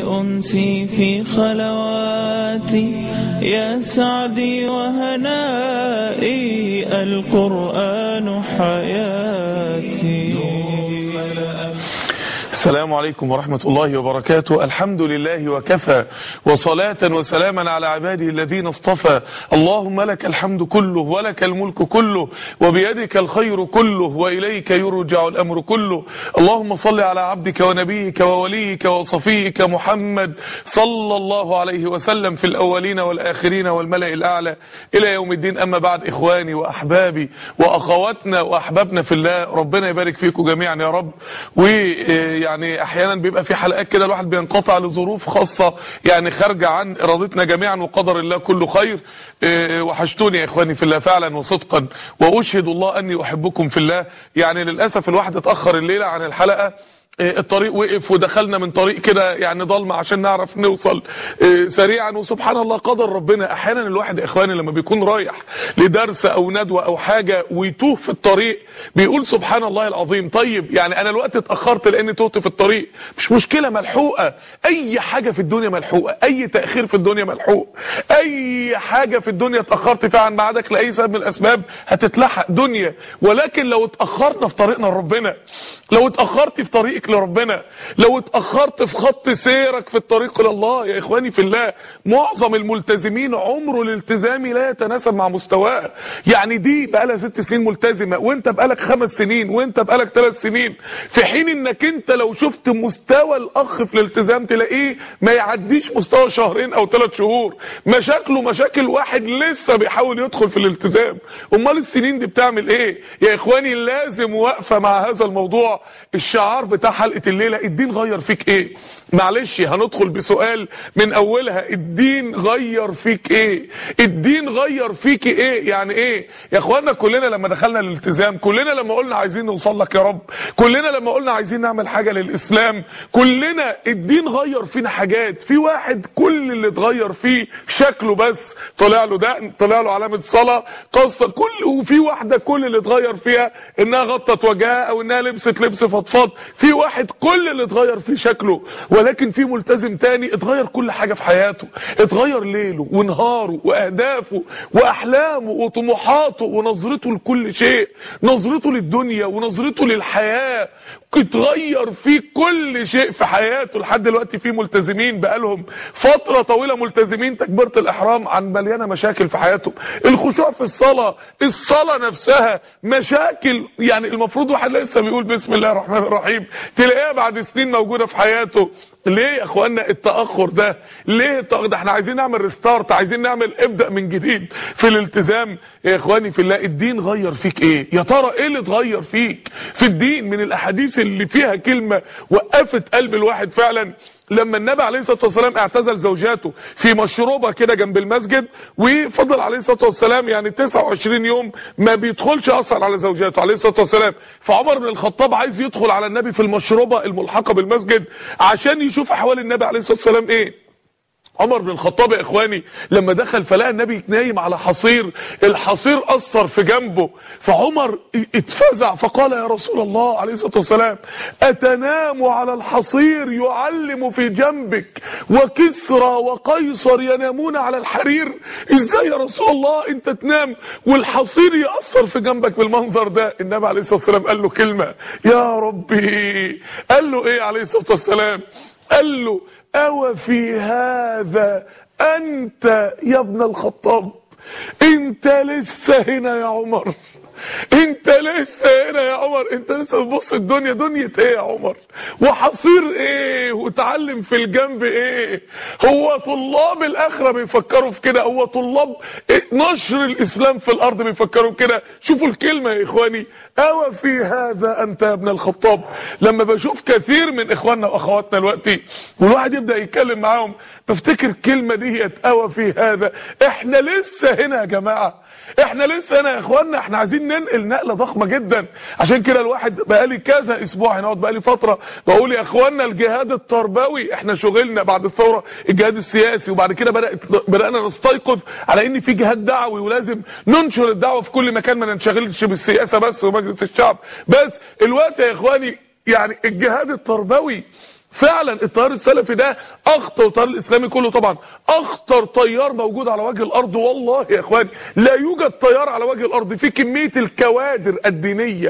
أنسي في خلواتي يا سعدي وهنائي القرآن حياتي السلام عليكم ورحمة الله وبركاته الحمد لله وكفى وصلاة وسلاما على عباده الذين اصطفى اللهم لك الحمد كله ولك الملك كله وبيدك الخير كله وإليك يرجع الأمر كله اللهم صل على عبدك ونبيك ووليك وصفيك محمد صلى الله عليه وسلم في الأولين والآخرين والملأ الأعلى إلى يوم الدين أما بعد إخواني وأحبابي وأخواتنا وأحبابنا في الله ربنا يبارك فيكم جميعا يا رب ويعني يعني احيانا بيبقى في حلقات كده الواحد بينقطع لظروف خاصة يعني خارجة عن ارادتنا جميعا وقدر الله كله خير اه وحشتوني يا اخواني في الله فعلا وصدقا واشهد الله اني احبكم في الله يعني للأسف الواحد اتأخر الليلة عن الحلقة الطريق وقف ودخلنا من طريق كده يعني ضلمة عشان نعرف نوصل سريعا وسبحان الله قدر ربنا احيانا الواحد اخواني لما بيكون رايح لدرس او ندوة او حاجة ويتوه في الطريق بيقول سبحان الله العظيم طيب يعني انا الوقت اتأخرت لاني توت في الطريق مش مشكلة ملحوقة اي حاجة في الدنيا ملحوقة اي تأخير في الدنيا ملحوق اي حاجة في الدنيا اتأخرت فيها عن ميعادك لاي سبب من الاسباب هتتلحق دنيا ولكن لو اتأخرنا في طريقنا لربنا لو اتأخرت في طريقك لربنا لو اتأخرت في خط سيرك في الطريق الى الله يا اخواني في الله معظم الملتزمين عمره الالتزامي لا يتناسب مع مستواه يعني دي بقالها ست سنين ملتزمة وانت بقالك خمس سنين وانت بقالك ثلاث سنين في حين انك انت لو شفت مستوى الاخ في الالتزام تلاقيه ما يعديش مستوى شهرين او ثلاث شهور مشاكله مشاكل واحد لسه بيحاول يدخل في الالتزام امال السنين دي بتعمل ايه يا اخواني لازم واقفه مع هذا الموضوع الشعار بتاع حلقه الليله الدين غير فيك ايه معلش هندخل بسؤال من اولها الدين غير فيك ايه الدين غير فيك ايه يعني ايه يا اخوانا كلنا لما دخلنا الالتزام كلنا لما قلنا عايزين نوصل لك يا رب كلنا لما قلنا عايزين نعمل حاجة للاسلام كلنا الدين غير فينا حاجات في واحد كل اللي اتغير فيه شكله بس طلع له ده طلع له علامة صلاة قصة كل وفي واحدة كل اللي اتغير فيها انها غطت وجهها او انها لبست لبس فضفاض في واحد كل اللي اتغير فيه شكله ولكن في ملتزم تاني اتغير كل حاجة في حياته اتغير ليله ونهاره واهدافه واحلامه وطموحاته ونظرته لكل شيء نظرته للدنيا ونظرته للحياة اتغير فيه كل شيء في حياته لحد دلوقتي في ملتزمين بقالهم فترة طويلة ملتزمين تكبيرة الاحرام عن مليانة مشاكل في حياتهم الخشوع في الصلاة الصلاة نفسها مشاكل يعني المفروض واحد لسه بيقول بسم الله الرحمن الرحيم تلاقيها بعد سنين موجودة في حياته ليه يا اخوانا التأخر ده ليه التأخر ده احنا عايزين نعمل ريستارت عايزين نعمل ابدأ من جديد في الالتزام يا اخواني في الله الدين غير فيك ايه يا ترى ايه اللي اتغير فيك في الدين من الاحاديث اللي فيها كلمة وقفت قلب الواحد فعلا لما النبي عليه الصلاه والسلام اعتزل زوجاته في مشروبه كده جنب المسجد وفضل عليه الصلاه والسلام يعني 29 يوم ما بيدخلش اصلا على زوجاته عليه الصلاه والسلام فعمر بن الخطاب عايز يدخل على النبي في المشروبه الملحقه بالمسجد عشان يشوف احوال النبي عليه الصلاه والسلام ايه عمر بن الخطاب يا اخواني لما دخل فلقى النبي نايم على حصير الحصير اثر في جنبه فعمر اتفزع فقال يا رسول الله عليه الصلاه والسلام اتنام على الحصير يعلم في جنبك وكسرى وقيصر ينامون على الحرير ازاي يا رسول الله انت تنام والحصير ياثر في جنبك بالمنظر ده النبي عليه الصلاه والسلام قال له كلمه يا ربي قال له ايه عليه الصلاه والسلام قال له أو في هذا أنت يا ابن الخطاب انت لسه هنا يا عمر انت لسه هنا يا عمر انت لسه بتبص الدنيا دنيا ايه يا عمر وحصير ايه وتعلم في الجنب ايه هو طلاب الاخره بيفكروا في كده هو طلاب نشر الاسلام في الارض بيفكروا كده شوفوا الكلمه يا اخواني او في هذا انت يا ابن الخطاب لما بشوف كثير من اخواننا واخواتنا دلوقتي والواحد يبدا يتكلم معاهم بفتكر الكلمه ديت او في هذا احنا لسه هنا يا جماعه احنا لسه هنا يا اخوانا احنا عايزين ننقل نقله ضخمه جدا عشان كده الواحد بقالي كذا اسبوع هنا بقالي فتره بقول يا اخوانا الجهاد التربوي احنا شغلنا بعد الثوره الجهاد السياسي وبعد كده بدات بدانا نستيقظ على ان في جهاد دعوي ولازم ننشر الدعوه في كل مكان ما ننشغلش بالسياسه بس ومجلس الشعب بس الوقت يا اخواني يعني الجهاد التربوي فعلا التيار السلفي ده اخطر التيار الاسلامي كله طبعا اخطر تيار موجود على وجه الارض والله يا اخواني لا يوجد تيار على وجه الارض في كميه الكوادر الدينيه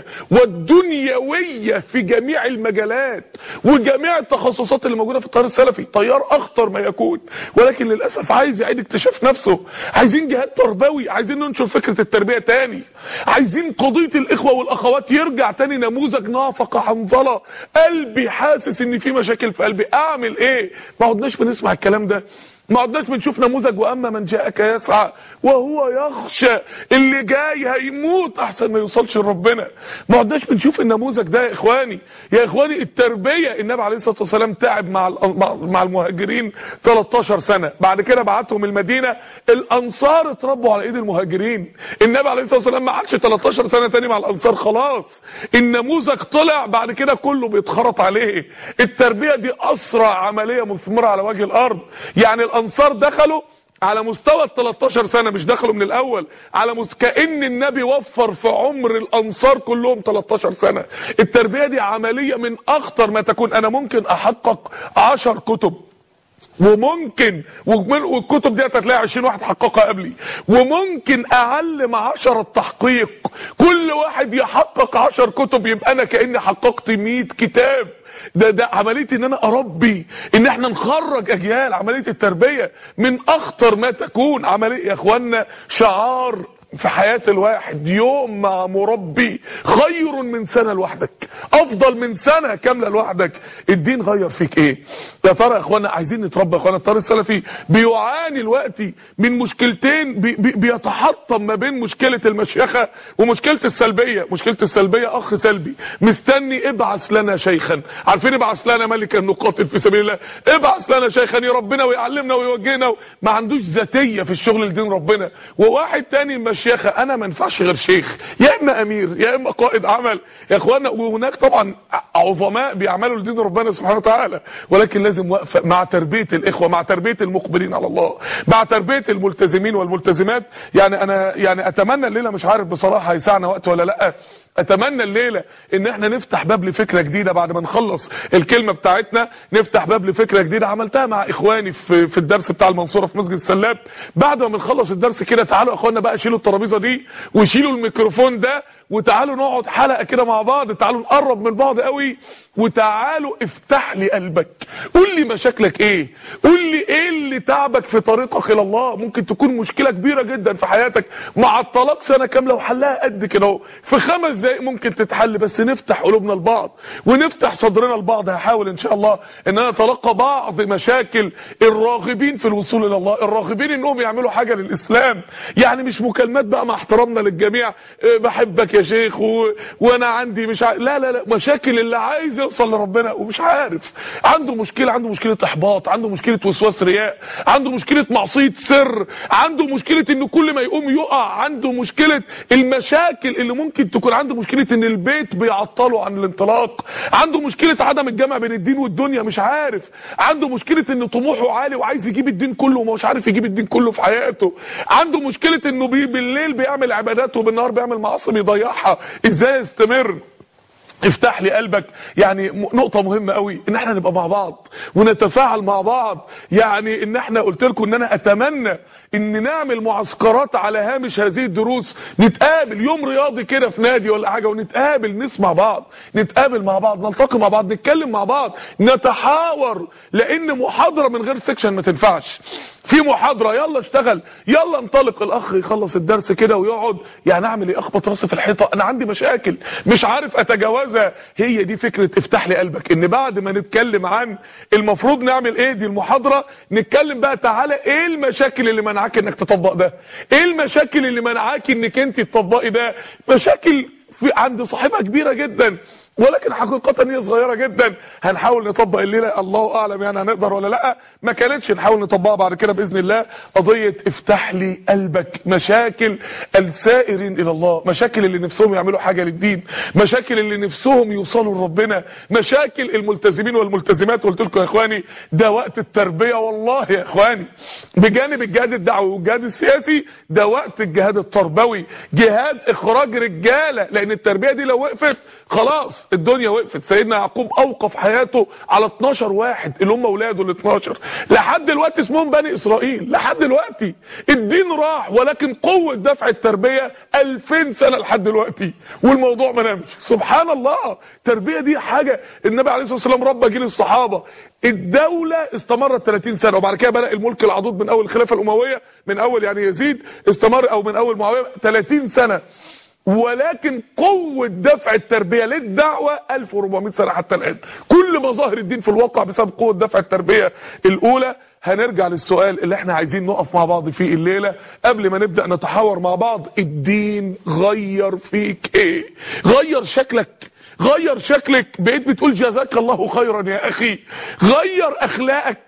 والدنيويه في جميع المجالات وجميع التخصصات اللي موجوده في التيار السلفي تيار اخطر ما يكون ولكن للاسف عايز يعيد اكتشاف نفسه عايزين جهاد تربوي عايزين ننشر فكره التربيه تاني عايزين قضيه الاخوه والاخوات يرجع تاني نموذج نافقه حنظله قلبي حاسس ان في مشاكل في قلبي اعمل ايه ما عدناش بنسمع الكلام ده ما عدناش بنشوف نموذج واما من جاءك يسعى وهو يخشى اللي جاي هيموت احسن ما يوصلش لربنا ما عدناش بنشوف النموذج ده يا اخواني يا اخواني التربيه النبي عليه الصلاه والسلام تعب مع مع المهاجرين 13 سنه بعد كده بعتهم المدينه الانصار اتربوا على ايد المهاجرين النبي عليه الصلاه والسلام ما قعدش 13 سنه تاني مع الانصار خلاص النموذج طلع بعد كده كله بيتخرط عليه التربيه دي اسرع عمليه مثمره على وجه الارض يعني الانصار دخلوا على مستوى ال 13 سنه مش دخلوا من الاول على مس... كان النبي وفر في عمر الانصار كلهم 13 سنه التربيه دي عمليه من اخطر ما تكون انا ممكن احقق 10 كتب وممكن والكتب دي هتلاقي 20 واحد حققها قبلي وممكن اعلم 10 التحقيق كل واحد يحقق 10 كتب يبقى انا كاني حققت 100 كتاب ده ده عمليه ان انا اربي ان احنا نخرج اجيال عمليه التربيه من اخطر ما تكون عمليه يا اخوانا شعار في حياة الواحد يوم مع مربي خير من سنة لوحدك افضل من سنة كاملة لوحدك الدين غير فيك ايه يا ترى يا اخوانا عايزين نتربى يا اخوانا الطريق السلفي بيعاني الوقت من مشكلتين بي بي بيتحطم ما بين مشكلة المشيخة ومشكلة السلبية مشكلة السلبية اخ سلبي مستني ابعث لنا شيخا عارفين ابعث لنا ملكا نقاتل في سبيل الله ابعث لنا شيخا يربنا ويعلمنا ويوجهنا ما عندوش ذاتية في الشغل لدين ربنا وواحد تاني مشيخة انا ما ينفعش غير شيخ يا اما امير يا اما قائد عمل يا اخوانا وهناك طبعا عظماء بيعملوا لدين ربنا سبحانه وتعالى ولكن لازم وقفه مع تربيه الاخوه مع تربيه المقبلين على الله مع تربيه الملتزمين والملتزمات يعني انا يعني اتمنى الليله مش عارف بصراحه هيسعنا وقت ولا لا اتمنى الليله ان احنا نفتح باب لفكره جديده بعد ما نخلص الكلمه بتاعتنا نفتح باب لفكره جديده عملتها مع اخواني في في الدرس بتاع المنصوره في مسجد السلاب بعد ما بنخلص الدرس كده تعالوا يا اخوانا بقى شيلوا الترابيزه دي وشيلوا الميكروفون ده وتعالوا نقعد حلقه كده مع بعض تعالوا نقرب من بعض قوي وتعالوا افتح لي قلبك قول لي مشاكلك ايه قول لي ايه اللي تعبك في طريقك الى الله ممكن تكون مشكله كبيره جدا في حياتك مع الطلاق سنه كامله وحلها قد كده اهو في خمس دقايق ممكن تتحل بس نفتح قلوبنا لبعض ونفتح صدرنا لبعض هحاول ان شاء الله ان انا اتلقى بعض مشاكل الراغبين في الوصول الى الله الراغبين انهم يعملوا حاجه للاسلام يعني مش مكالمات بقى مع احترامنا للجميع اه بحبك يا شيخ و... وانا عندي مش ع... لا لا لا مشاكل اللي عايز يوصل لربنا ومش عارف عنده مشكله عنده مشكله احباط عنده مشكله وسواس رياء عنده مشكله معصيه سر عنده مشكله ان كل ما يقوم يقع عنده مشكله المشاكل اللي ممكن تكون عنده مشكله ان البيت بيعطله عن الانطلاق عنده مشكله عدم الجمع بين الدين والدنيا مش عارف عنده مشكله ان طموحه عالي وعايز يجيب الدين كله ومش عارف يجيب الدين كله في حياته عنده مشكله انه بي بالليل بيعمل عبادات وبالنهار بيعمل معاصي بيضيعها ازاي يستمر افتح لي قلبك يعني نقطة مهمة قوي ان احنا نبقى مع بعض ونتفاعل مع بعض يعني ان احنا قلت لكم ان انا اتمنى ان نعمل معسكرات على هامش هذه الدروس نتقابل يوم رياضي كده في نادي ولا حاجة ونتقابل نسمع بعض نتقابل مع بعض نلتقي مع بعض نتكلم مع بعض نتحاور لان محاضرة من غير سكشن ما تنفعش في محاضرة يلا اشتغل يلا انطلق الاخ يخلص الدرس كده ويقعد يعني اعمل ايه اخبط راسي في الحيطة انا عندي مشاكل مش عارف اتجاوزها هي دي فكرة افتح لي قلبك ان بعد ما نتكلم عن المفروض نعمل ايه دي المحاضرة نتكلم بقى تعالى ايه المشاكل اللي منعاك انك تطبق ده ايه المشاكل اللي منعاك انك انت تطبقي ده مشاكل في عند صاحبها كبيرة جدا ولكن حقيقة هي صغيرة جدا هنحاول نطبق الليلة الله اعلم يعني هنقدر ولا لا ما كانتش نحاول نطبقها بعد كده باذن الله قضية افتح لي قلبك مشاكل السائرين الى الله مشاكل اللي نفسهم يعملوا حاجة للدين مشاكل اللي نفسهم يوصلوا لربنا مشاكل الملتزمين والملتزمات قلت لكم يا اخواني ده وقت التربية والله يا اخواني بجانب الجهاد الدعوي والجهاد السياسي ده وقت الجهاد التربوي جهاد اخراج رجالة لان التربية دي لو وقفت خلاص خلاص الدنيا وقفت سيدنا يعقوب اوقف حياته على 12 واحد اللي هم اولاده ال 12 لحد دلوقتي اسمهم بني اسرائيل لحد دلوقتي الدين راح ولكن قوه دفع التربيه 2000 سنه لحد دلوقتي والموضوع ما نامش سبحان الله التربيه دي حاجه النبي عليه الصلاه والسلام ربى جيل الصحابه الدولة استمرت 30 سنة وبعد كده بدأ الملك العضوض من أول الخلافة الأموية من أول يعني يزيد استمر أو من أول معاوية 30 سنة ولكن قوة دفع التربية للدعوة 1400 سنة حتى الآن كل مظاهر الدين في الواقع بسبب قوة دفع التربية الأولى هنرجع للسؤال اللي احنا عايزين نقف مع بعض فيه الليلة قبل ما نبدأ نتحاور مع بعض الدين غير فيك ايه غير شكلك غير شكلك بقيت بتقول جزاك الله خيرا يا اخي غير اخلاقك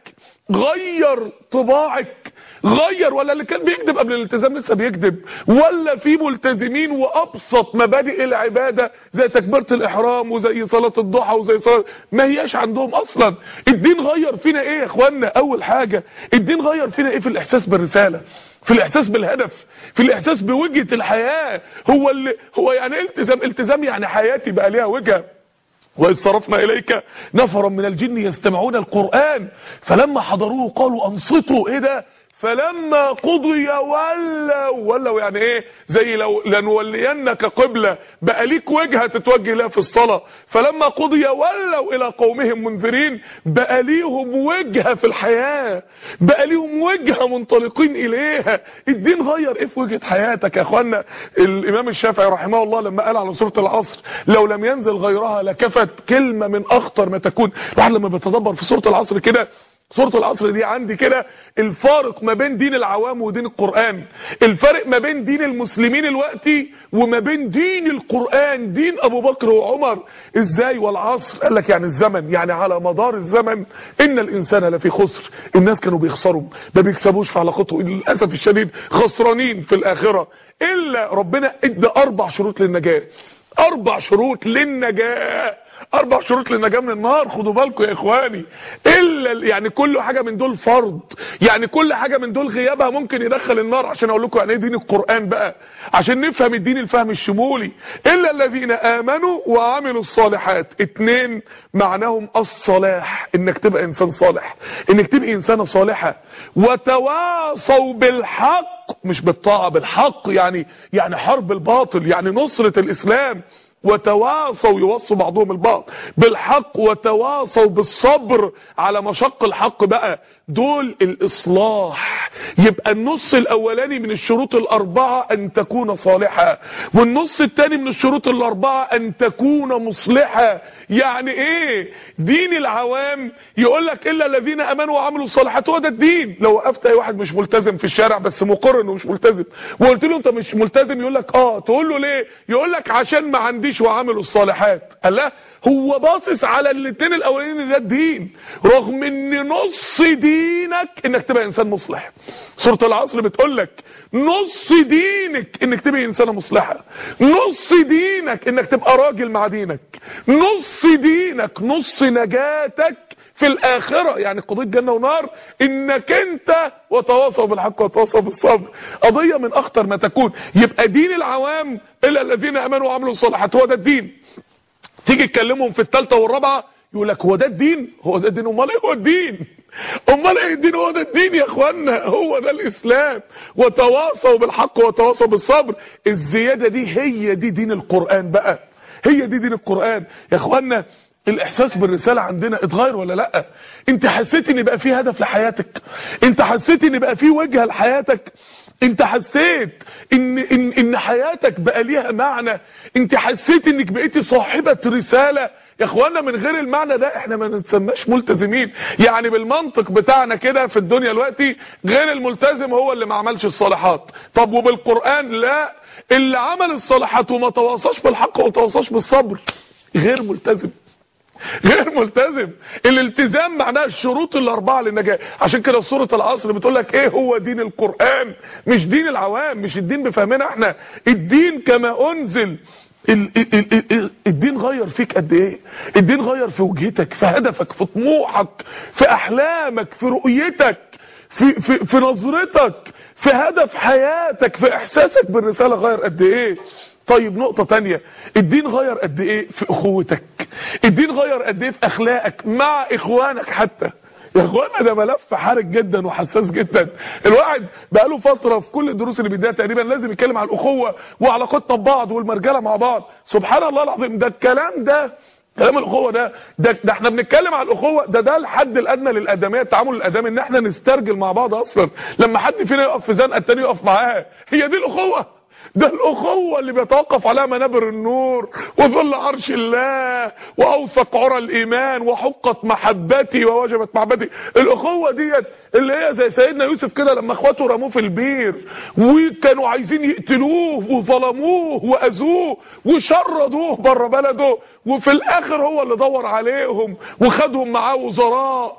غير طباعك غير ولا اللي كان بيكذب قبل الالتزام لسه بيكذب ولا في ملتزمين وابسط مبادئ العباده زي تكبيره الاحرام وزي صلاه الضحى وزي صلاه ما هياش عندهم اصلا الدين غير فينا ايه يا اخوانا اول حاجه الدين غير فينا ايه في الاحساس بالرساله في الاحساس بالهدف في الاحساس بوجهه الحياه هو اللي هو يعني إيه التزام التزام يعني حياتي بقى ليها وجهه وإذ صرفنا إليك نفرا من الجن يستمعون القرآن فلما حضروه قالوا أنصتوا إيه ده فلما قضي ولوا ولوا يعني ايه زي لو لنولينك قبلة بقى ليك وجهة تتوجه لها في الصلاة فلما قضي ولوا الى قومهم منذرين بقى ليهم وجهة في الحياة بقى ليهم وجهة منطلقين اليها الدين غير ايه في وجهة حياتك يا اخوانا الامام الشافعي رحمه الله لما قال على سورة العصر لو لم ينزل غيرها لكفت كلمة من اخطر ما تكون الواحد لما بيتدبر في سورة العصر كده سورة العصر دي عندي كده الفارق ما بين دين العوام ودين القرآن الفرق ما بين دين المسلمين الوقتي وما بين دين القرآن دين أبو بكر وعمر ازاي والعصر قال لك يعني الزمن يعني على مدار الزمن إن الإنسان لفي خسر الناس كانوا بيخسروا ما بيكسبوش في علاقته للأسف الشديد خسرانين في الآخرة إلا ربنا ادى أربع شروط للنجاة أربع شروط للنجاة اربع شروط للنجاه من النار خدوا بالكم يا اخواني الا يعني كل حاجه من دول فرض يعني كل حاجه من دول غيابها ممكن يدخل النار عشان اقول لكم يعني ايه دين القران بقى عشان نفهم الدين الفهم الشمولي الا الذين امنوا وعملوا الصالحات اتنين معناهم الصلاح انك تبقى انسان صالح انك تبقى انسانه صالحه وتواصوا بالحق مش بالطاعه بالحق يعني يعني حرب الباطل يعني نصره الاسلام وتواصوا يوصوا بعضهم البعض بالحق وتواصوا بالصبر على مشق الحق بقى دول الاصلاح يبقى النص الاولاني من الشروط الاربعة ان تكون صالحة والنص الثاني من الشروط الاربعة ان تكون مصلحة يعني ايه دين العوام يقول لك الا الذين امنوا وعملوا الصالحات هو ده الدين لو وقفت اي واحد مش ملتزم في الشارع بس مقر انه مش ملتزم وقلت له انت مش ملتزم يقول لك اه تقول له ليه يقول لك عشان ما عنديش وعملوا الصالحات قال لا هو باصص على الاثنين الاولانيين ده الدين رغم ان نص دينك انك تبقى انسان مصلح سوره العصر بتقول لك نص دينك انك تبقى انسانه مصلحه نص دينك انك تبقى راجل مع دينك نص دينك نص نجاتك في الاخره يعني قضيه جنه ونار انك انت وتواصوا بالحق وتواصوا بالصبر قضيه من اخطر ما تكون يبقى دين العوام الا الذين امنوا وعملوا الصالحات هو ده الدين تيجي تكلمهم في الثالثه والرابعه يقول لك هو ده الدين هو ده الدين امال ايه هو الدين امال ايه الدين هو ده الدين يا اخوانا هو ده الاسلام وتواصوا بالحق وتواصوا بالصبر الزياده دي هي دي دين القران بقى هي دي دين القران يا اخوانا الاحساس بالرساله عندنا اتغير ولا لا انت حسيت ان بقى في هدف لحياتك انت حسيت ان بقى في وجهه لحياتك انت حسيت ان ان ان حياتك بقى ليها معنى انت حسيت انك بقيتي صاحبه رساله يا اخوانا من غير المعنى ده احنا ما نتسماش ملتزمين يعني بالمنطق بتاعنا كده في الدنيا دلوقتي غير الملتزم هو اللي ما عملش الصالحات طب وبالقران لا اللي عمل الصالحات وما تواصاش بالحق وما تواصاش بالصبر غير ملتزم غير ملتزم الالتزام معناه الشروط الاربعه للنجاه عشان كده سوره العصر بتقول لك ايه هو دين القران مش دين العوام مش الدين بفهمنا احنا الدين كما انزل ال ال ال ال الدين غير فيك قد ايه الدين غير في وجهتك في هدفك في طموحك في احلامك في رؤيتك في في في نظرتك في هدف حياتك في احساسك بالرساله غير قد ايه طيب نقطة تانية الدين غير قد ايه في اخوتك الدين غير قد ايه في اخلاقك مع اخوانك حتى يا اخوانا ده ملف حرج جدا وحساس جدا الواحد بقاله فتره في كل الدروس اللي بيديها تقريبا لازم يتكلم على الاخوه وعلاقتنا ببعض والمرجله مع بعض سبحان الله العظيم ده الكلام ده كلام الاخوه ده ده, ده احنا بنتكلم على الاخوه ده ده الحد الادنى للادميه التعامل الادمي ان احنا نسترجل مع بعض اصلا لما حد فينا يقف في زنقه التاني يقف معاه هي دي الاخوه ده الأخوة اللي بيتوقف عليها منابر النور وظل عرش الله وأوثق عرى الإيمان وحقت محبتي ووجبت محبتي الأخوة ديت اللي هي زي سيدنا يوسف كده لما اخواته رموه في البير وكانوا عايزين يقتلوه وظلموه وأذوه وشردوه بره بلده وفي الآخر هو اللي دور عليهم وخدهم معاه وزراء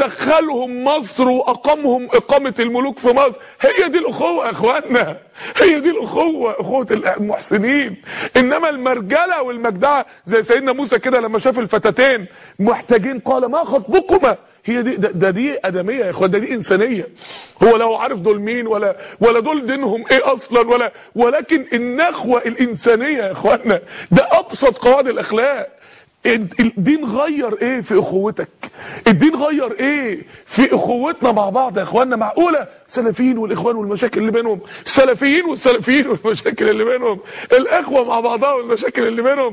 ودخلهم مصر وأقامهم إقامة الملوك في مصر هي دي الأخوة يا إخواننا هي دي الأخوة أخوة المحسنين إنما المرجلة والمجدعة زي سيدنا موسى كده لما شاف الفتاتين محتاجين قال ما خطبكما هي دي ده, ده دي ادميه يا اخوان ده دي انسانيه هو لو عارف دول مين ولا ولا دول دينهم ايه اصلا ولا ولكن النخوه الانسانيه يا اخوانا ده ابسط قواعد الاخلاق الدين غير ايه في اخوتك الدين غير ايه في اخوتنا مع بعض يا اخواننا معقوله سلفيين والاخوان والمشاكل اللي بينهم السلفيين والسلفيين والمشاكل اللي بينهم الاخوه مع بعضها والمشاكل اللي بينهم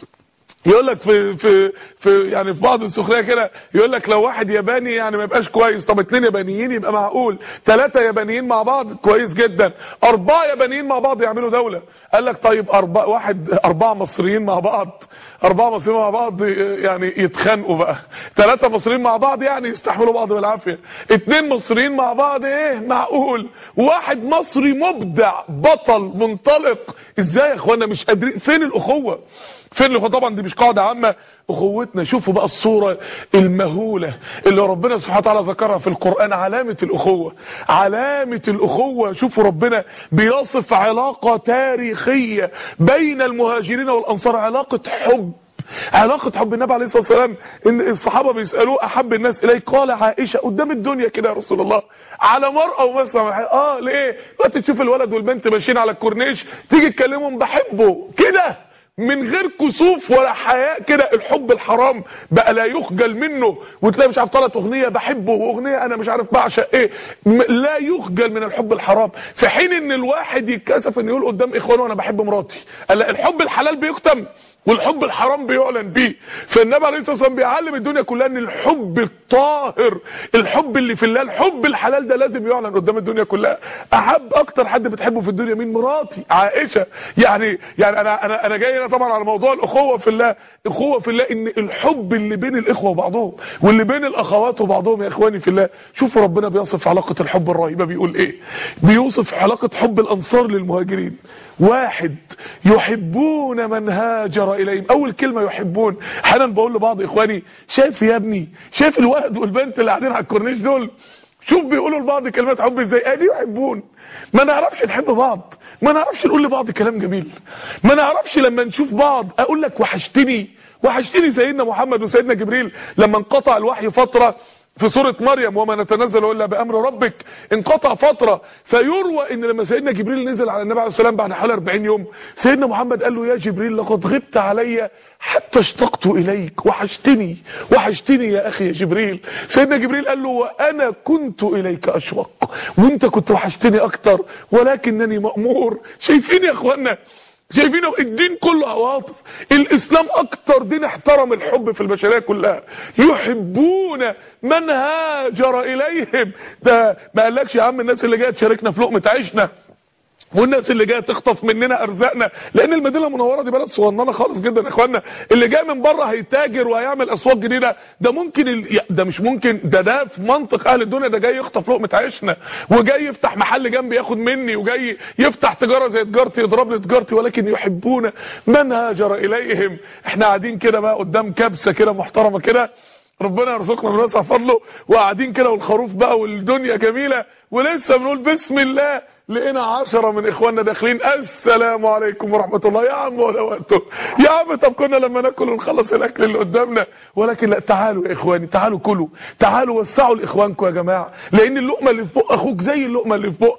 يقول لك في في في يعني في بعض السخريه كده يقول لك لو واحد ياباني يعني ما يبقاش كويس طب اتنين يابانيين يبقى معقول ثلاثه يابانيين مع بعض كويس جدا اربعه يابانيين مع بعض يعملوا دوله قال لك طيب اربعه واحد اربعه مصريين مع بعض اربعه مصريين مع بعض يعني يتخانقوا بقى ثلاثه مصريين مع بعض يعني يستحملوا بعض بالعافيه اتنين مصريين مع بعض ايه معقول واحد مصري مبدع بطل منطلق ازاي يا اخوانا مش قادرين فين الاخوه فين الاخوه طبعا دي مش قاعده عامه اخوتنا شوفوا بقى الصوره المهوله اللي ربنا سبحانه وتعالى ذكرها في القران علامه الاخوه علامه الاخوه شوفوا ربنا بيصف علاقه تاريخيه بين المهاجرين والانصار علاقه حب علاقة حب النبي عليه الصلاة والسلام ان الصحابة بيسألوه احب الناس اليك قال عائشة قدام الدنيا كده يا رسول الله على مرأة ومسمع اه ليه وقت تشوف الولد والبنت ماشيين على الكورنيش تيجي تكلمهم بحبه كده من غير كسوف ولا حياء كده الحب الحرام بقى لا يخجل منه وتلاقي مش عارف طلعت اغنيه بحبه واغنيه انا مش عارف بعشق ايه لا يخجل من الحب الحرام في حين ان الواحد يتكسف ان يقول قدام اخوانه انا بحب مراتي الحب الحلال بيختم والحب الحرام بيعلن بيه فالنبي عليه الصلاه والسلام بيعلم الدنيا كلها ان الحب الطاهر الحب اللي في الله الحب الحلال ده لازم يعلن قدام الدنيا كلها احب اكتر حد بتحبه في الدنيا مين مراتي عائشه يعني يعني انا انا انا جاي هنا طبعا على موضوع الاخوه في الله اخوه في الله ان الحب اللي بين الاخوه وبعضهم واللي بين الاخوات وبعضهم يا اخواني في الله شوفوا ربنا بيوصف علاقه الحب الرهيبه بيقول ايه بيوصف علاقه حب الانصار للمهاجرين واحد يحبون من هاجر اليهم اول كلمه يحبون احيانا بقول لبعض اخواني شايف يا ابني شايف الولد والبنت اللي قاعدين على الكورنيش دول شوف بيقولوا لبعض كلمات حب ازاي ادي يحبون ما نعرفش نحب بعض ما نعرفش نقول لبعض كلام جميل ما نعرفش لما نشوف بعض اقول لك وحشتني وحشتني سيدنا محمد وسيدنا جبريل لما انقطع الوحي فتره في سورة مريم وما نتنزل إلا بأمر ربك انقطع فترة فيروى ان لما سيدنا جبريل نزل على النبي عليه السلام بعد حوالي 40 يوم سيدنا محمد قال له يا جبريل لقد غبت علي حتى اشتقت إليك وحشتني وحشتني يا أخي يا جبريل سيدنا جبريل قال له وأنا كنت إليك أشوق وانت كنت وحشتني أكتر ولكنني مأمور شايفين يا أخوانا شايفين الدين كله عواطف الاسلام اكتر دين احترم الحب في البشريه كلها يحبون من هاجر اليهم ده ما قالكش يا عم الناس اللي جايه تشاركنا في لقمه عيشنا والناس اللي جايه تخطف مننا ارزاقنا لان المدينه المنوره دي بلد صغننه خالص جدا يا اخوانا اللي جاي من بره هيتاجر وهيعمل اسواق جديده ده ممكن ال... ده مش ممكن ده ده في منطق اهل الدنيا ده جاي يخطف لقمه عيشنا وجاي يفتح محل جنبي ياخد مني وجاي يفتح تجاره زي تجارتي يضرب لي تجارتي ولكن يحبون من هاجر اليهم احنا قاعدين كده بقى قدام كبسه كده محترمه كده ربنا يرزقنا من وسع فضله وقاعدين كده والخروف بقى والدنيا جميله ولسه بنقول بسم الله لقينا عشرة من اخواننا داخلين السلام عليكم ورحمة الله يا عم ولا وقته يا عم طب كنا لما ناكل ونخلص الاكل اللي قدامنا ولكن لا تعالوا يا اخواني تعالوا كلوا تعالوا وسعوا لاخوانكم يا جماعة لان اللقمة اللي في بق اخوك زي اللقمة اللي في بقك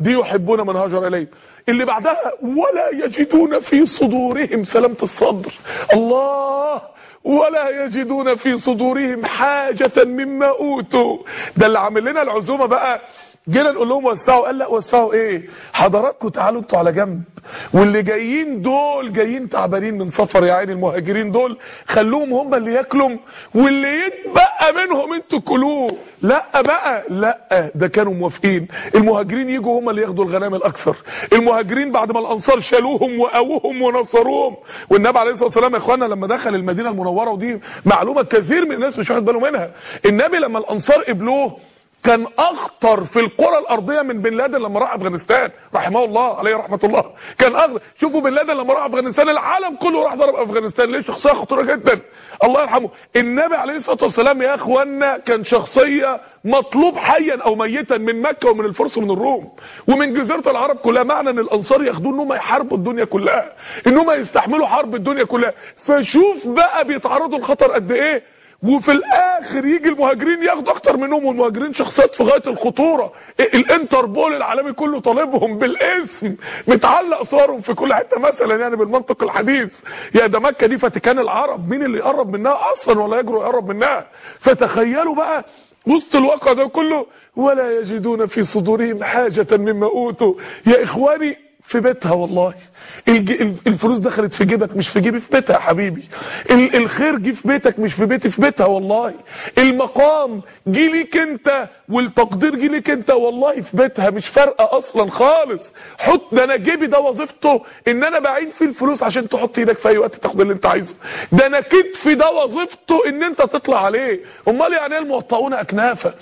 دي يحبون من هاجر اليهم اللي بعدها ولا يجدون في صدورهم سلامة الصدر الله ولا يجدون في صدورهم حاجة مما اوتوا ده اللي عامل لنا العزومة بقى جينا نقول لهم وسعوا قال لا وسعوا ايه حضراتكم تعالوا انتوا على جنب واللي جايين دول جايين تعبانين من سفر يا عيني المهاجرين دول خلوهم هم اللي ياكلوا واللي يتبقى منهم انتوا كلوه لا بقى لا ده كانوا موافقين المهاجرين يجوا هم اللي ياخدوا الغنائم الاكثر المهاجرين بعد ما الانصار شالوهم وقووهم ونصروهم والنبي عليه الصلاه والسلام يا اخوانا لما دخل المدينه المنوره ودي معلومه كثير من الناس مش واخد باله منها النبي لما الانصار قبلوه كان اخطر في القرى الارضيه من بن لادن لما راح افغانستان رحمه الله عليه رحمه الله كان اخطر شوفوا بن لادن لما راح افغانستان العالم كله راح ضرب افغانستان ليه شخصيه خطيره جدا الله يرحمه النبي عليه الصلاه والسلام يا اخوانا كان شخصيه مطلوب حيا او ميتا من مكه ومن الفرس ومن الروم ومن جزيره العرب كلها معنى ان الانصار ياخدوه ان هم يحاربوا الدنيا كلها ان هم يستحملوا حرب الدنيا كلها فشوف بقى بيتعرضوا لخطر قد ايه وفي الاخر يجي المهاجرين ياخدوا اكتر منهم والمهاجرين شخصيات في غايه الخطوره الانتربول العالمي كله طالبهم بالاسم متعلق صورهم في كل حته مثلا يعني بالمنطق الحديث يا ده مكه دي فاتيكان العرب مين اللي يقرب منها اصلا ولا يجرؤ يقرب منها فتخيلوا بقى وسط الواقع ده كله ولا يجدون في صدورهم حاجه مما اوتوا يا اخواني في بيتها والله الفلوس دخلت في جيبك مش في جيبي في بيتها يا حبيبي الخير جه في بيتك مش في بيتي في بيتها والله المقام جه ليك انت والتقدير جه ليك انت والله في بيتها مش فارقه اصلا خالص حط ده انا جيبي ده وظيفته ان انا بعين فيه الفلوس عشان تحط ايدك في اي وقت تاخد اللي انت عايزه ده انا كتفي ده وظيفته ان انت تطلع عليه امال يعني ايه الموطئون اكنافه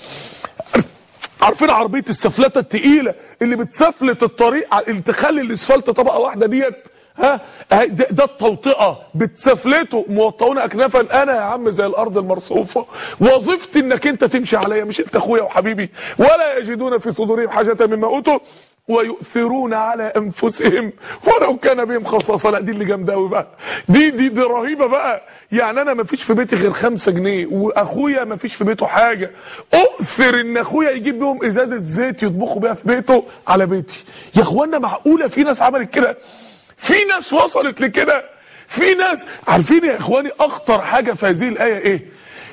عارفين عربيه السفلته التقيله اللي بتسفلت الطريق اللي تخلي الاسفلت طبقه واحده ديت ها ده, ده التوطئه بتسفلته موطئون اكنافا انا يا عم زي الارض المرصوفه وظيفتي انك انت تمشي عليا مش انت اخويا وحبيبي ولا يجدون في صدورهم حاجه مما اوتوا ويؤثرون على انفسهم ولو كان بهم خصاصه لا دي اللي جامده قوي بقى دي دي دي رهيبه بقى يعني انا ما فيش في بيتي غير خمسة جنيه واخويا ما فيش في بيته حاجه اؤثر ان اخويا يجيب بهم ازازه زيت يطبخوا بيها في بيته على بيتي يا اخوانا معقوله في ناس عملت كده في ناس وصلت لكده في ناس عارفين يا اخواني اخطر حاجه في هذه الايه ايه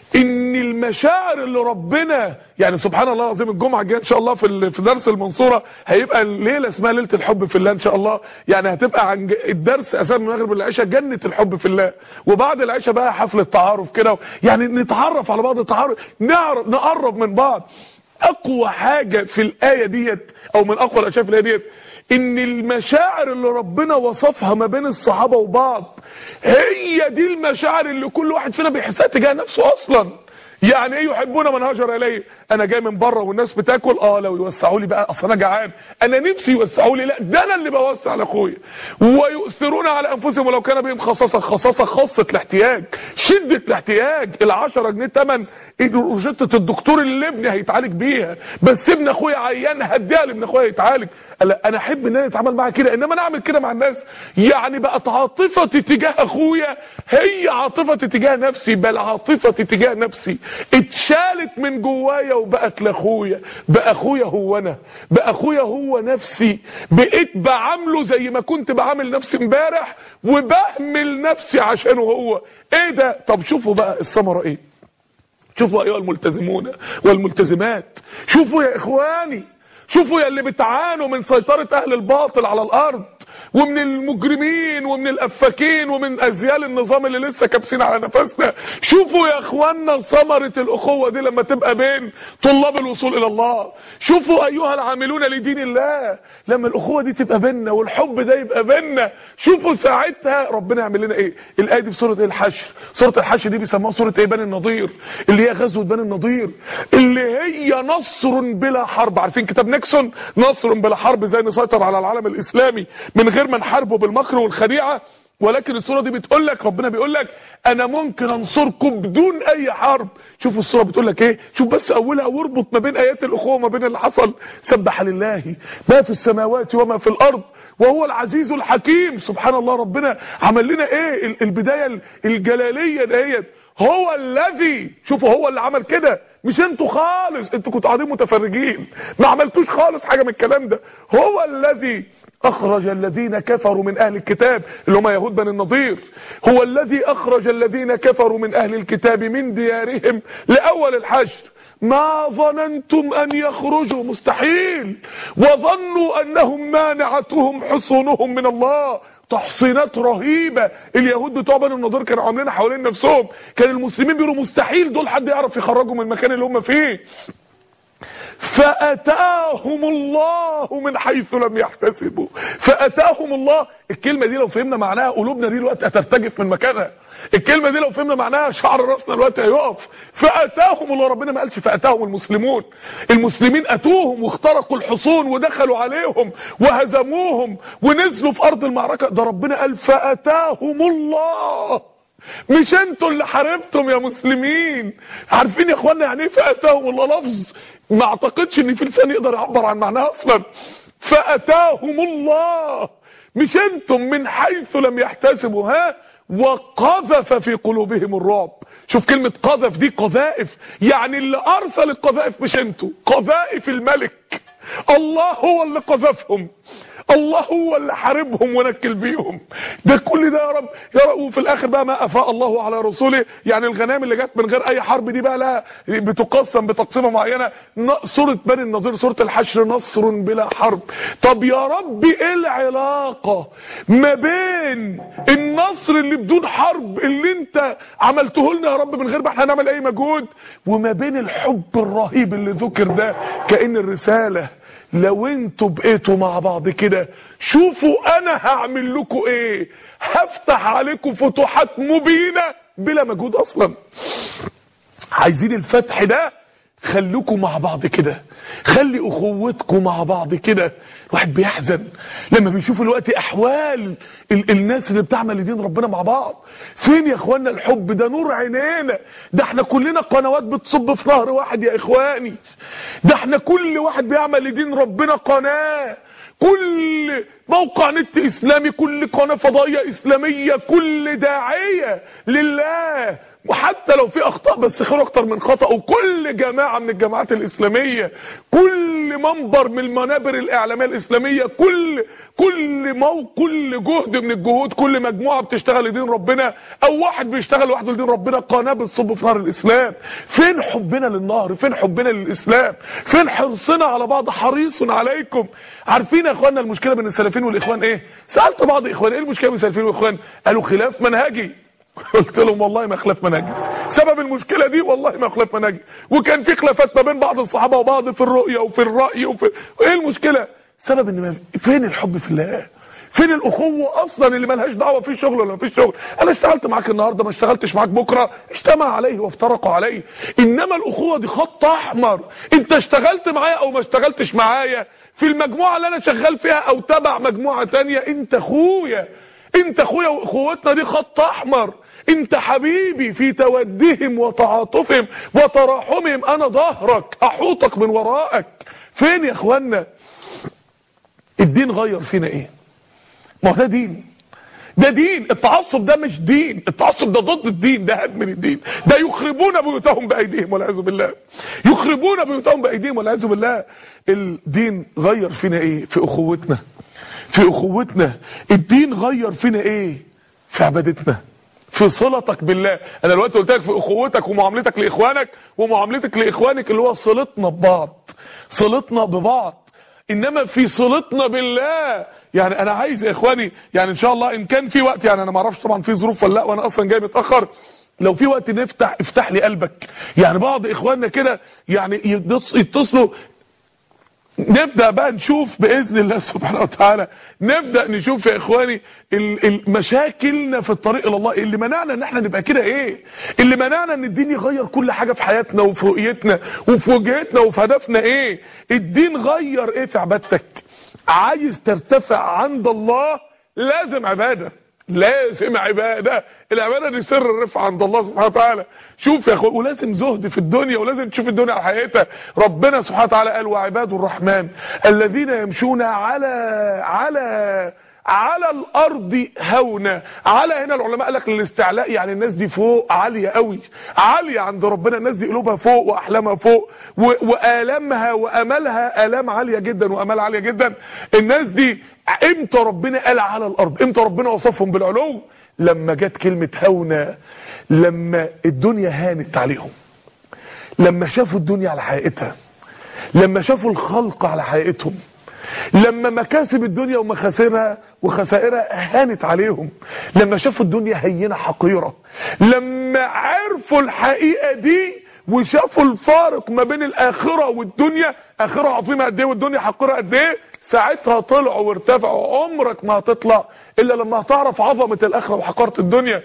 ان المشاعر اللي ربنا يعني سبحان الله العظيم الجمعه الجايه ان شاء الله في في درس المنصوره هيبقى الليله اسمها ليله الحب في الله ان شاء الله يعني هتبقى عن الدرس اساسا من المغرب للعشاء جنه الحب في الله وبعد العشاء بقى حفله تعارف كده يعني نتعرف على بعض تعارف نعرف نقرب من بعض اقوى حاجه في الايه ديت او من اقوى الاشياء في الايه ديت ان المشاعر اللي ربنا وصفها ما بين الصحابة وبعض هي دي المشاعر اللي كل واحد فينا بيحسها تجاه نفسه اصلا يعني ايه يحبون من هاجر اليه انا جاي من بره والناس بتاكل اه لو يوسعوا لي بقى اصل انا جعان انا نفسي يوسعوا لي لا ده انا اللي بوسع لاخويا ويؤثرون على انفسهم ولو كان بهم خصاصه خصاصه خاصه الاحتياج شده الاحتياج ال10 جنيه ثمن روشته الدكتور اللي ابني هيتعالج بيها بس ابن اخويا عيان هديها لابن اخويا يتعالج انا احب ان انا اتعامل معاها كده انما انا اعمل كده مع الناس يعني بقت عاطفتي تجاه اخويا هي عاطفتي تجاه نفسي بل عاطفتي تجاه نفسي اتشالت من جوايا وبقت لاخويا بقى اخويا هو انا بقى اخويا هو نفسي بقيت بعامله زي ما كنت بعامل نفسي امبارح وبهمل نفسي عشانه هو ايه ده طب شوفوا بقى الثمره ايه شوفوا ايها الملتزمون والملتزمات شوفوا يا اخواني شوفوا يا اللي بتعانوا من سيطرة اهل الباطل على الارض ومن المجرمين ومن الافاكين ومن ازيال النظام اللي لسه كابسين على نفسنا شوفوا يا اخوانا ثمرة الاخوة دي لما تبقى بين طلاب الوصول الى الله شوفوا ايها العاملون لدين الله لما الاخوة دي تبقى بينا والحب ده يبقى بينا شوفوا ساعتها ربنا يعمل لنا ايه الايه دي في سوره الحشر سوره الحشر دي بيسموها سوره ايه بني النضير اللي هي غزوه بني النضير اللي هي نصر بلا حرب عارفين كتاب نيكسون نصر بلا حرب زي نسيطر على العالم الاسلامي من غير ما نحاربه بالمكر والخديعه ولكن الصورة دي بتقول لك ربنا بيقول لك انا ممكن انصركم بدون اي حرب شوفوا الصورة بتقول لك ايه شوف بس اولها واربط ما بين ايات الاخوة وما بين اللي حصل سبح لله ما في السماوات وما في الارض وهو العزيز الحكيم سبحان الله ربنا عمل لنا ايه البداية الجلالية ديت هو الذي شوفوا هو اللي عمل كده مش انتوا خالص انتوا كنتوا قاعدين متفرجين ما عملتوش خالص حاجه من الكلام ده هو الذي اخرج الذين كفروا من اهل الكتاب اللي هم يهود بني النضير هو الذي اخرج الذين كفروا من اهل الكتاب من ديارهم لاول الحشر ما ظننتم ان يخرجوا مستحيل وظنوا انهم مانعتهم حصونهم من الله تحصينات رهيبة اليهود بتوع بني النضير كانوا عاملين حوالين نفسهم كان المسلمين بيقولوا مستحيل دول حد يعرف يخرجوا من المكان اللي هم فيه فأتاهم الله من حيث لم يحتسبوا فأتاهم الله الكلمة دي لو فهمنا معناها قلوبنا دي الوقت هترتجف من مكانها الكلمة دي لو فهمنا معناها شعر راسنا الوقت هيقف فأتاهم الله ربنا ما قالش فأتاهم المسلمون المسلمين أتوهم واخترقوا الحصون ودخلوا عليهم وهزموهم ونزلوا في أرض المعركة ده ربنا قال فأتاهم الله مش انتوا اللي حاربتم يا مسلمين عارفين يا اخوانا يعني ايه فاتاهم الله لفظ ما اعتقدش ان في لسان يقدر يعبر عن معناها اصلا فاتاهم الله مش انتم من حيث لم يحتسبوا ها وقذف في قلوبهم الرعب شوف كلمة قذف دي قذائف يعني اللي ارسل القذائف مش انتوا قذائف الملك الله هو اللي قذفهم الله هو اللي حاربهم ونكل بيهم ده كل ده يا رب يا رب وفي الاخر بقى ما افاء الله على رسوله يعني الغنائم اللي جت من غير اي حرب دي بقى لها بتقسم بتقسيمه معينه سوره بني النضير سوره الحشر نصر بلا حرب طب يا رب ايه العلاقه ما بين النصر اللي بدون حرب اللي انت عملته لنا يا رب من غير ما احنا نعمل اي مجهود وما بين الحب الرهيب اللي ذكر ده كأن الرساله لو انتوا بقيتوا مع بعض كده شوفوا انا هعمل لكم ايه هفتح عليكم فتوحات مبينة بلا مجهود اصلا عايزين الفتح ده خليكم مع بعض كده خلي اخوتكم مع بعض كده الواحد بيحزن لما بيشوف الوقت احوال ال الناس اللي بتعمل لدين ربنا مع بعض فين يا اخوانا الحب ده نور عينينا ده احنا كلنا قنوات بتصب في نهر واحد يا اخواني ده احنا كل واحد بيعمل لدين ربنا قناه كل موقع نت اسلامي كل قناه فضائيه اسلاميه كل داعيه لله وحتى لو في اخطاء بس خير اكتر من خطا وكل جماعه من الجماعات الاسلاميه كل منبر من المنابر الاعلاميه الاسلاميه كل كل مو كل جهد من الجهود كل مجموعه بتشتغل لدين ربنا او واحد بيشتغل لوحده لدين ربنا قناه بتصب في نهر الاسلام فين حبنا للنهر فين حبنا للاسلام فين حرصنا على بعض حريص عليكم عارفين يا اخوانا المشكله بين السلفيين والاخوان ايه سالت بعض اخوان ايه المشكله بين السلفيين والاخوان قالوا خلاف منهجي قلت لهم والله ما خلاف منهجي سبب المشكله دي والله ما خلاف منهجي وكان في خلافات ما بين بعض الصحابه وبعض في الرؤيه وفي الراي وفي ايه المشكله سبب ان ما فين الحب في الله فين الاخوه اصلا اللي ملهاش دعوه في شغل ولا في شغل انا اشتغلت معاك النهارده ما اشتغلتش معاك بكره اجتمع عليه وافترقوا عليه انما الاخوه دي خط احمر انت اشتغلت معايا او ما اشتغلتش معايا في المجموعه اللي انا شغال فيها او تبع مجموعه تانية انت اخويا انت اخويا واخوتنا دي خط احمر انت حبيبي في تودهم وتعاطفهم وتراحمهم انا ظهرك احوطك من ورائك فين يا اخوانا الدين غير فينا ايه ما هو ده دين ده دين التعصب ده مش دين التعصب ده ضد الدين ده هدم الدين ده يخربون بيوتهم بايديهم والعياذ بالله يخربون بيوتهم بايديهم والعياذ بالله الدين غير فينا ايه في اخوتنا في اخوتنا الدين غير فينا ايه في عبادتنا في صلتك بالله انا دلوقتي قلت لك في اخوتك ومعاملتك لاخوانك ومعاملتك لاخوانك اللي هو صلتنا ببعض صلتنا ببعض انما في صلتنا بالله يعني انا عايز يا اخواني يعني ان شاء الله ان كان في وقت يعني انا ما اعرفش طبعا في ظروف ولا لا وانا اصلا جاي متاخر لو في وقت نفتح افتح لي قلبك يعني بعض اخواننا كده يعني يتصلوا نبدأ بقى نشوف بإذن الله سبحانه وتعالى نبدأ نشوف يا إخواني مشاكلنا في الطريق إلى الله اللي منعنا ان احنا نبقى كده ايه اللي منعنا ان الدين يغير كل حاجة في حياتنا وفي رؤيتنا وفي وجهتنا وفي هدفنا ايه الدين غير ايه في عبادتك عايز ترتفع عند الله لازم عبادة لازم عبادة العبادة دي سر الرفع عند الله سبحانه وتعالى شوف يا اخوان ولازم زهد في الدنيا ولازم تشوف الدنيا على حقيقتها ربنا سبحانه وتعالى قال وعباد الرحمن الذين يمشون على على على الارض هونا على هنا العلماء قال لك للاستعلاء يعني الناس دي فوق عاليه قوي عاليه عند ربنا الناس دي قلوبها فوق واحلامها فوق و- والامها واملها الام عاليه جدا وامال عاليه جدا الناس دي امتى ربنا قال على الارض امتى ربنا وصفهم بالعلو لما جت كلمه هونا لما الدنيا هانت عليهم لما شافوا الدنيا على حقيقتها لما شافوا الخلق على حقيقتهم لما مكاسب الدنيا ومخاسرها وخسائرها هانت عليهم لما شافوا الدنيا هينة حقيرة لما عرفوا الحقيقة دي وشافوا الفارق ما بين الآخرة والدنيا آخرة عظيمة قد ايه والدنيا حقيرة قد ايه ساعتها طلعوا وارتفعوا عمرك ما هتطلع إلا لما هتعرف عظمة الآخرة وحقارة الدنيا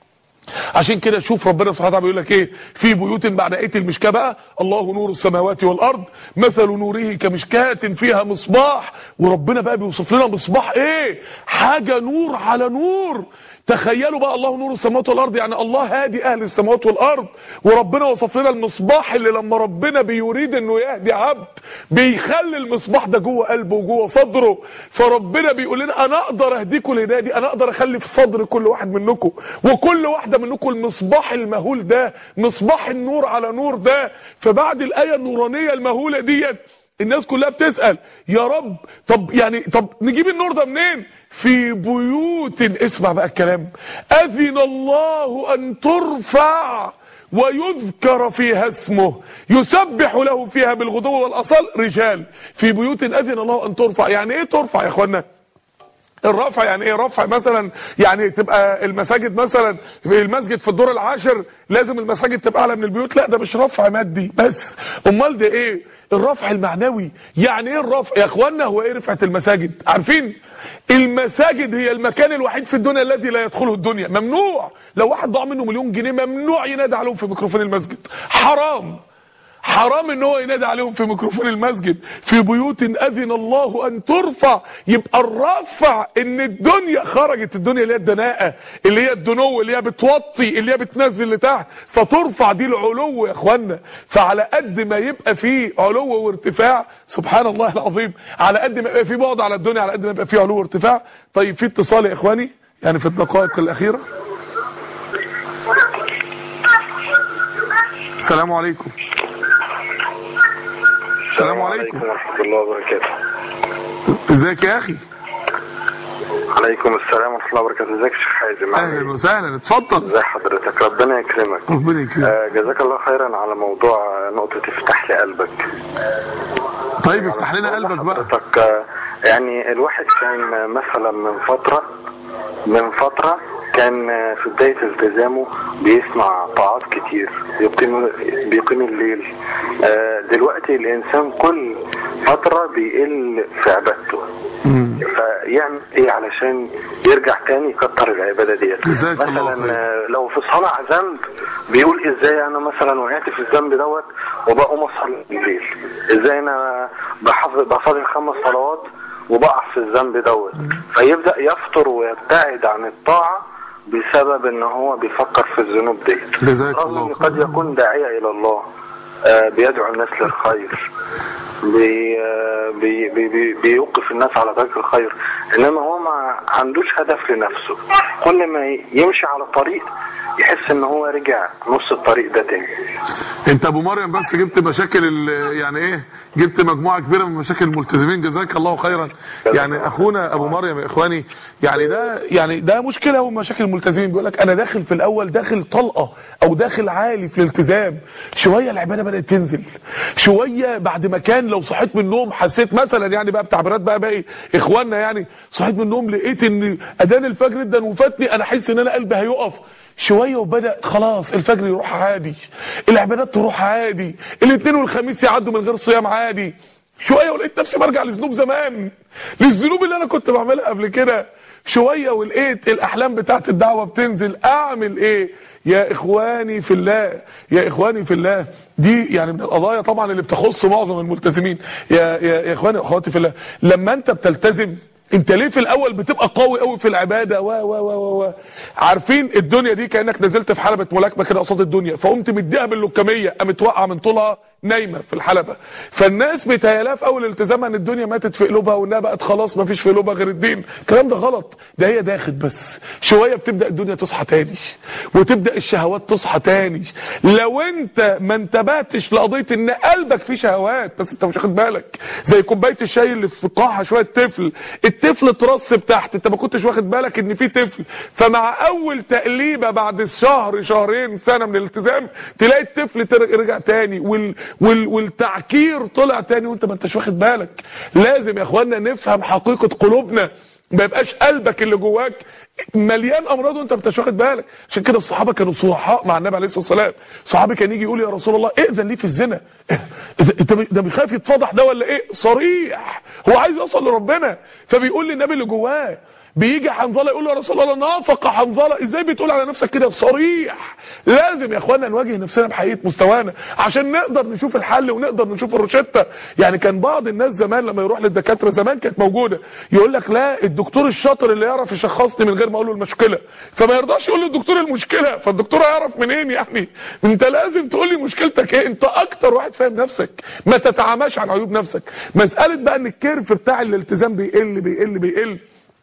عشان كده شوف ربنا سبحانه وتعالى بيقول لك ايه في بيوت بعد ايه المشكاه بقى الله نور السماوات والارض مثل نوره كمشكاه فيها مصباح وربنا بقى بيوصف لنا مصباح ايه حاجه نور على نور تخيلوا بقى الله نور السماوات والارض يعني الله هادي اهل السماوات والارض وربنا وصف لنا المصباح اللي لما ربنا بيريد انه يهدي عبد بيخلي المصباح ده جوه قلبه وجوه صدره فربنا بيقول لنا انا اقدر اهديكم الهدايه دي انا اقدر اخلي في صدر كل واحد منكم وكل واحده منكم المصباح المهول ده مصباح النور على نور ده فبعد الايه النورانيه المهوله ديت الناس كلها بتسأل يا رب طب يعني طب نجيب النور ده منين في بيوت اسمع بقى الكلام اذن الله ان ترفع ويذكر فيها اسمه يسبح له فيها بالغدو والاصال رجال في بيوت اذن الله ان ترفع يعني ايه ترفع يا اخوانا الرفع يعني ايه رفع مثلا يعني تبقى المساجد مثلا المسجد في الدور العاشر لازم المساجد تبقى اعلى من البيوت لا ده مش رفع مادي بس امال ده ايه الرفع المعنوي يعني ايه الرفع يا اخوانا هو ايه رفعه المساجد عارفين المساجد هي المكان الوحيد في الدنيا الذي لا يدخله الدنيا ممنوع لو واحد ضاع منه مليون جنيه ممنوع ينادي عليهم في ميكروفون المسجد حرام حرام ان هو ينادي عليهم في ميكروفون المسجد في بيوت اذن الله ان ترفع يبقى الرفع ان الدنيا خرجت الدنيا اللي هي الدناءه اللي هي الدنو اللي هي بتوطي اللي هي بتنزل لتحت فترفع دي العلو يا اخوانا فعلى قد ما يبقى في علو وارتفاع سبحان الله العظيم على قد ما يبقى في بعد على الدنيا على قد ما يبقى في علو وارتفاع طيب في اتصال يا اخواني يعني في الدقائق الاخيره السلام عليكم السلام عليكم ورحمة الله وبركاته ازيك يا اخي عليكم السلام ورحمة الله وبركاته ازيك يا شيخ حازم عامل اهلا ايه؟ وسهلا اتفضل ازي حضرتك ربنا يكرمك ربنا يكرمك آه جزاك الله خيرا على موضوع آه، نقطة افتح لي قلبك طيب افتح لنا قلبك بقى حضرتك آه، يعني الواحد كان آه، مثلا من فترة من فترة كان آه، في بداية التزامه بيسمع طاعات كتير بيقيم بيقيم الليل آه، دلوقتي الإنسان كل فترة بيقل في عبادته مم. فيعمل ايه علشان يرجع تاني يكتر العباده ديت جزاك الله مثلا خير. آه، لو في صلاه ذنب بيقول ازاي انا مثلا وقعت في الذنب دوت وبقوم اصلي الليل ازاي انا بحافظ بصلي الخمس صلوات وبقع في الذنب دوت فيبدا يفطر ويبتعد عن الطاعه بسبب ان هو بيفكر في الذنوب ديت جزاك رغم الله ان خير. قد يكون داعيه الى الله آه، بيدعو الناس للخير بي آه، بي بي بي بيوقف الناس على طريق الخير انما هو ما عندوش هدف لنفسه كل ما يمشي على طريق يحس ان هو رجع نص الطريق ده تاني انت ابو مريم بس جبت مشاكل ال- يعني ايه جبت مجموعه كبيره من مشاكل الملتزمين جزاك الله خيرا يعني اخونا ابو مريم يا اخواني يعني ده يعني ده مشكله ومشاكل الملتزمين بيقول لك انا داخل في الاول داخل طلقه او داخل عالي في الالتزام شويه العباده بدات تنزل شويه بعد ما كان لو صحيت من النوم حسيت مثلا يعني بقى بتعبيرات بقى باقي اخواننا يعني صحيت من النوم لقيت ان اذان الفجر ادن وفاتني انا احس ان انا قلبي هيقف شويه وبدا خلاص الفجر يروح عادي العبادات تروح عادي الاثنين والخميس يعدوا من غير صيام عادي شويه ولقيت نفسي برجع لذنوب زمان للذنوب اللي انا كنت بعملها قبل كده شويه ولقيت الاحلام بتاعت الدعوه بتنزل اعمل ايه يا اخواني في الله يا اخواني في الله دي يعني من القضايا طبعا اللي بتخص معظم الملتزمين يا يا, يا اخواني واخواتي في الله لما انت بتلتزم انت ليه في الاول بتبقى قوي قوي في العباده و و و و و عارفين الدنيا دي كانك نزلت في حلبة ملاكمه كده قصاد الدنيا فقمت مديها باللكميه قامت واقعه من طولها نايمه في الحلبه فالناس بيتهيألها في اول التزامها ان الدنيا ماتت في قلوبها وانها بقت خلاص ما فيش في قلوبها غير الدين الكلام ده غلط ده هي داخل بس شويه بتبدا الدنيا تصحى تاني وتبدا الشهوات تصحى تاني لو انت ما انتبهتش لقضيه ان قلبك فيه شهوات بس انت مش واخد بالك زي كوبايه الشاي اللي في قاعها شويه طفل الطفل اترصب تحت انت ما كنتش واخد بالك ان في طفل فمع اول تقليبه بعد شهر شهرين سنه من الالتزام تلاقي الطفل تر- رجع تاني وال وال والتعكير طلع تاني وانت ما انتش واخد بالك لازم يا اخوانا نفهم حقيقه قلوبنا ما يبقاش قلبك اللي جواك مليان امراض وانت ما انتش واخد بالك عشان كده الصحابه كانوا صرحاء مع النبي عليه الصلاه والسلام صحابي كان يجي يقول يا رسول الله ائذن لي في الزنا انت ده بيخاف يتفضح ده ولا ايه صريح هو عايز يوصل لربنا فبيقول للنبي اللي جواه بيجي حنظله يقول له يا رسول الله نافق حنظله ازاي بتقول على نفسك كده صريح لازم يا اخوانا نواجه نفسنا بحقيقه مستوانا عشان نقدر نشوف الحل ونقدر نشوف الروشته يعني كان بعض الناس زمان لما يروح للدكاتره زمان كانت موجوده يقول لك لا الدكتور الشاطر اللي يعرف يشخصني من غير ما اقول له المشكله فما يرضاش يقول للدكتور المشكله فالدكتور هيعرف منين يعني انت لازم تقول لي مشكلتك ايه انت اكتر واحد فاهم نفسك ما تتعاماش عن عيوب نفسك مساله بقى ان الكيرف بتاع الالتزام بيقل بيقل بيقل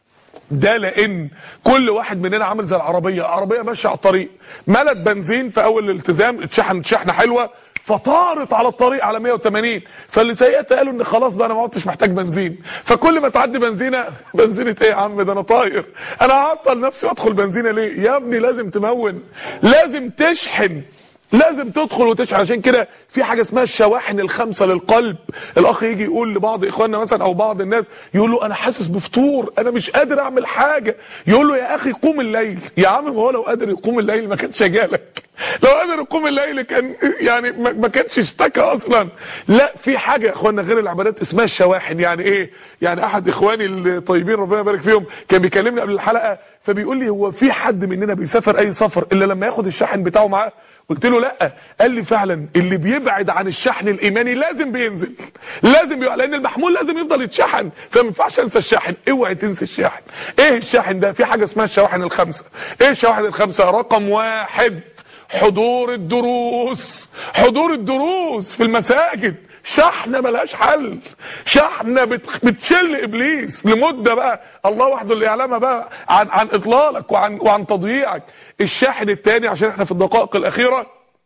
ده لان كل واحد مننا عامل زي العربيه عربيه ماشيه على الطريق ملت بنزين في اول الالتزام اتشحن شحنه حلوه فطارت على الطريق على 180 فاللي سيئت قالوا ان خلاص بقى انا ما عدتش محتاج بنزين فكل ما تعدي بنزينه بنزينه ايه يا عم ده انا طاير انا هعطل نفسي وادخل بنزينه ليه يا ابني لازم تمون لازم تشحن لازم تدخل وتشحن عشان كده في حاجه اسمها الشواحن الخمسه للقلب الاخ يجي يقول لبعض اخواننا مثلا او بعض الناس يقول له انا حاسس بفتور انا مش قادر اعمل حاجه يقول له يا اخي قوم الليل يا عم هو لو قادر يقوم الليل ما كانش جالك لو قادر يقوم الليل كان يعني ما ما كانش اشتكى اصلا لا في حاجه يا اخوانا غير العبادات اسمها الشواحن يعني ايه يعني احد اخواني الطيبين ربنا يبارك فيهم كان بيكلمني قبل الحلقه فبيقول لي هو في حد مننا بيسافر اي سفر الا لما ياخد الشاحن بتاعه معاه قلت له لا قال لي فعلا اللي بيبعد عن الشحن الايماني لازم بينزل لازم يبقى لان المحمول لازم يفضل يتشحن فما ينفعش انسى الشاحن اوعي تنسى الشاحن ايه الشاحن ده في حاجه اسمها الشواحن الخمسه ايه الشواحن الخمسه رقم واحد حضور الدروس حضور الدروس في المساجد شحنة ملهاش حل شحنة بت- بتشل ابليس لمدة بقى الله وحده اللي يعلمها بقى عن عن اطلالك وعن وعن تضييعك الشاحن التاني عشان احنا في الدقائق الاخيره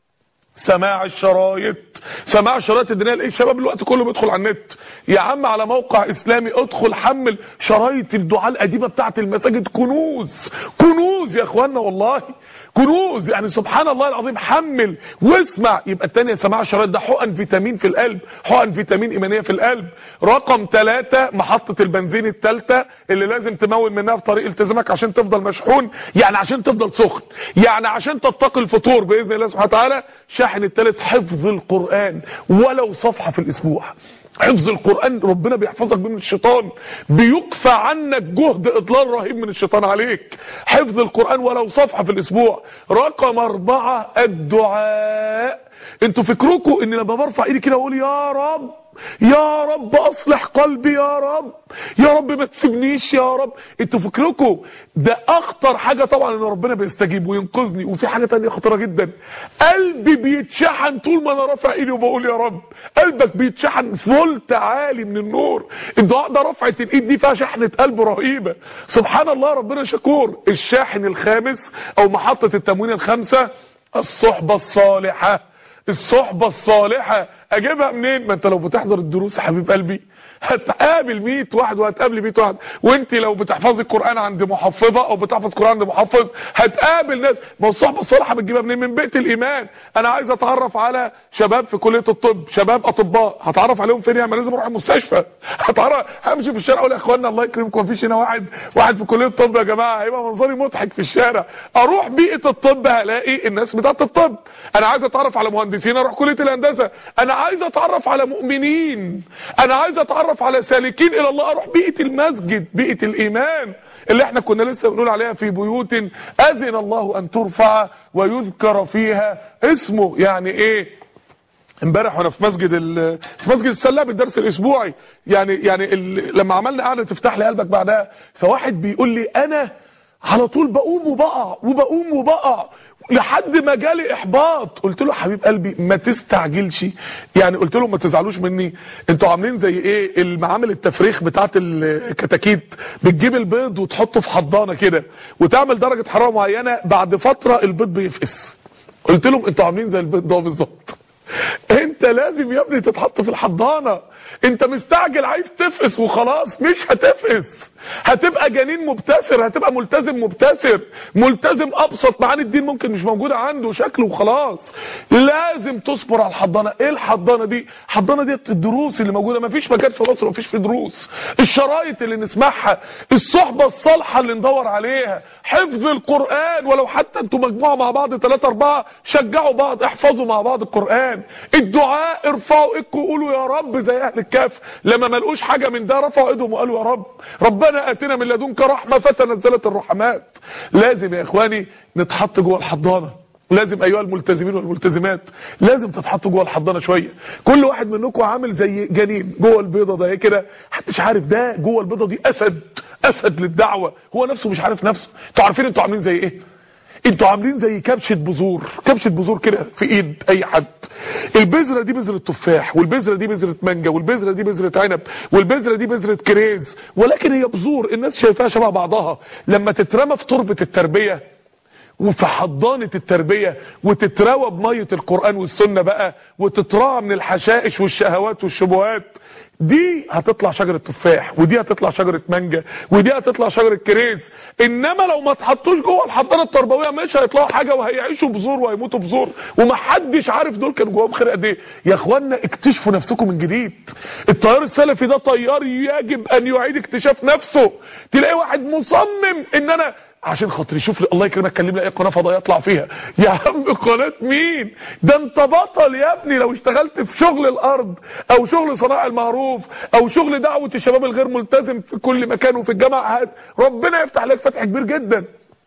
سماع الشرايط سماع الشرايط الدينيه ايه الشباب الوقت كله بيدخل على النت يا عم على موقع اسلامي ادخل حمل شرايط الدعاء القديمه بتاعه المساجد كنوز كنوز يا اخوانا والله كنوز يعني سبحان الله العظيم حمل واسمع يبقى التانية سماع الشرايط ده حقن فيتامين في القلب حقن فيتامين ايمانيه في القلب رقم ثلاثة محطة البنزين الثالثة اللي لازم تمول منها في طريق التزامك عشان تفضل مشحون يعني عشان تفضل سخن يعني عشان تتقي الفطور باذن الله سبحانه وتعالى شاحن الثالث حفظ القرآن ولو صفحة في الاسبوع حفظ القرآن ربنا بيحفظك من الشيطان بيكفى عنك جهد اضلال رهيب من الشيطان عليك حفظ القرآن ولو صفحة في الاسبوع رقم اربعة الدعاء انتوا فكركم ان لما برفع ايدي كده اقول يا رب يا رب اصلح قلبي يا رب يا رب ما تسيبنيش يا رب انتوا فكركم ده اخطر حاجة طبعا ان ربنا بيستجيب وينقذني وفي حاجة تانية خطيرة جدا قلبي بيتشحن طول ما انا رافع ايدي وبقول يا رب قلبك بيتشحن فولت عالي من النور الدعاء ده رفعة الايد دي فيها شحنة قلب رهيبة سبحان الله ربنا شكور الشاحن الخامس او محطة التموين الخامسة الصحبة الصالحة الصحبة الصالحة اجيبها منين ما انت لو بتحضر الدروس يا حبيب قلبي هتقابل 100 واحد وهتقابل 100 واحد وانت لو بتحفظي القران عند محفظه او بتحفظ القران عند محفظ هتقابل ناس ما هو الصحبه الصالحه بتجيبها منين من بيت الايمان انا عايز اتعرف على شباب في كليه الطب شباب اطباء هتعرف عليهم فين يعني ما لازم اروح المستشفى هتعرف همشي في الشارع اقول يا اخوانا الله يكرمكم مفيش هنا واحد واحد في كليه الطب يا جماعه هيبقى منظري مضحك في الشارع اروح بيئه الطب هلاقي الناس بتاعه الطب انا عايز اتعرف على مهندسين اروح كليه الهندسه انا عايز اتعرف على مؤمنين انا عايز اتعرف على سالكين الى الله اروح بيئه المسجد بيئه الايمان اللي احنا كنا لسه بنقول عليها في بيوت اذن الله ان ترفع ويذكر فيها اسمه يعني ايه امبارح وانا في مسجد ال... في مسجد السلاب الدرس الاسبوعي يعني يعني ال... لما عملنا قعده تفتح لي قلبك بعدها فواحد بيقول لي انا على طول بقوم وبقع وبقوم وبقع لحد ما جالي احباط قلت له حبيب قلبي ما تستعجلش يعني قلت له ما تزعلوش مني انتوا عاملين زي ايه المعامل التفريخ بتاعت الكتاكيت بتجيب البيض وتحطه في حضانه كده وتعمل درجه حراره معينه بعد فتره البيض بيفقس قلت لهم انتوا عاملين زي البيض ده بالظبط انت لازم يا ابني تتحط في الحضانه انت مستعجل عايز تفقس وخلاص مش هتفقس هتبقى جنين مبتسر هتبقى ملتزم مبتسر ملتزم ابسط معاني الدين ممكن مش موجوده عنده شكله وخلاص لازم تصبر على الحضانه ايه الحضانه دي الحضانه دي الدروس اللي موجوده مفيش مكان في مصر مفيش في دروس الشرايط اللي نسمعها الصحبه الصالحه اللي ندور عليها حفظ القران ولو حتى انتوا مجموعه مع بعض ثلاثة اربعة شجعوا بعض احفظوا مع بعض القران الدعاء ارفعوا ايدكم وقولوا يا رب زي اهل الكهف لما ما لقوش حاجه من ده رفعوا ايدهم وقالوا يا رب ربنا اتنا من لدنك رحمه فتنزلت الرحمات لازم يا اخواني نتحط جوه الحضانه لازم ايها الملتزمين والملتزمات لازم تتحطوا جوه الحضانه شويه كل واحد منكم عامل زي جنين جوه البيضه ده كده محدش عارف ده جوه البيضه دي اسد اسد للدعوه هو نفسه مش عارف نفسه انتوا عارفين انتوا عاملين زي ايه انتوا عاملين زي كبشه بذور كبشه بذور كده في ايد اي حد البذره دي بذره تفاح والبذره دي بذره مانجا والبذره دي بذره عنب والبذره دي بذره كريز ولكن هي بذور الناس شايفاها شبه بعضها لما تترمى في تربه التربيه وفي حضانة التربية وتتروى بمية القرآن والسنة بقى وتتراعى من الحشائش والشهوات والشبهات دي هتطلع شجرة تفاح ودي هتطلع شجرة مانجا ودي هتطلع شجرة كريز انما لو ما تحطوش جوه الحضانة التربوية مش هيطلعوا حاجة وهيعيشوا بذور وهيموتوا بذور ومحدش عارف دول كانوا جواهم خير قد ايه يا اخوانا اكتشفوا نفسكم من جديد التيار السلفي ده تيار يجب ان يعيد اكتشاف نفسه تلاقي واحد مصمم ان انا عشان خاطر يشوف لي الله يكرمك كلم لي اي قناه فضائيه يطلع فيها يا عم قناه مين ده انت بطل يا ابني لو اشتغلت في شغل الارض او شغل صناع المعروف او شغل دعوه الشباب الغير ملتزم في كل مكان وفي الجامعات ربنا يفتح لك فتح كبير جدا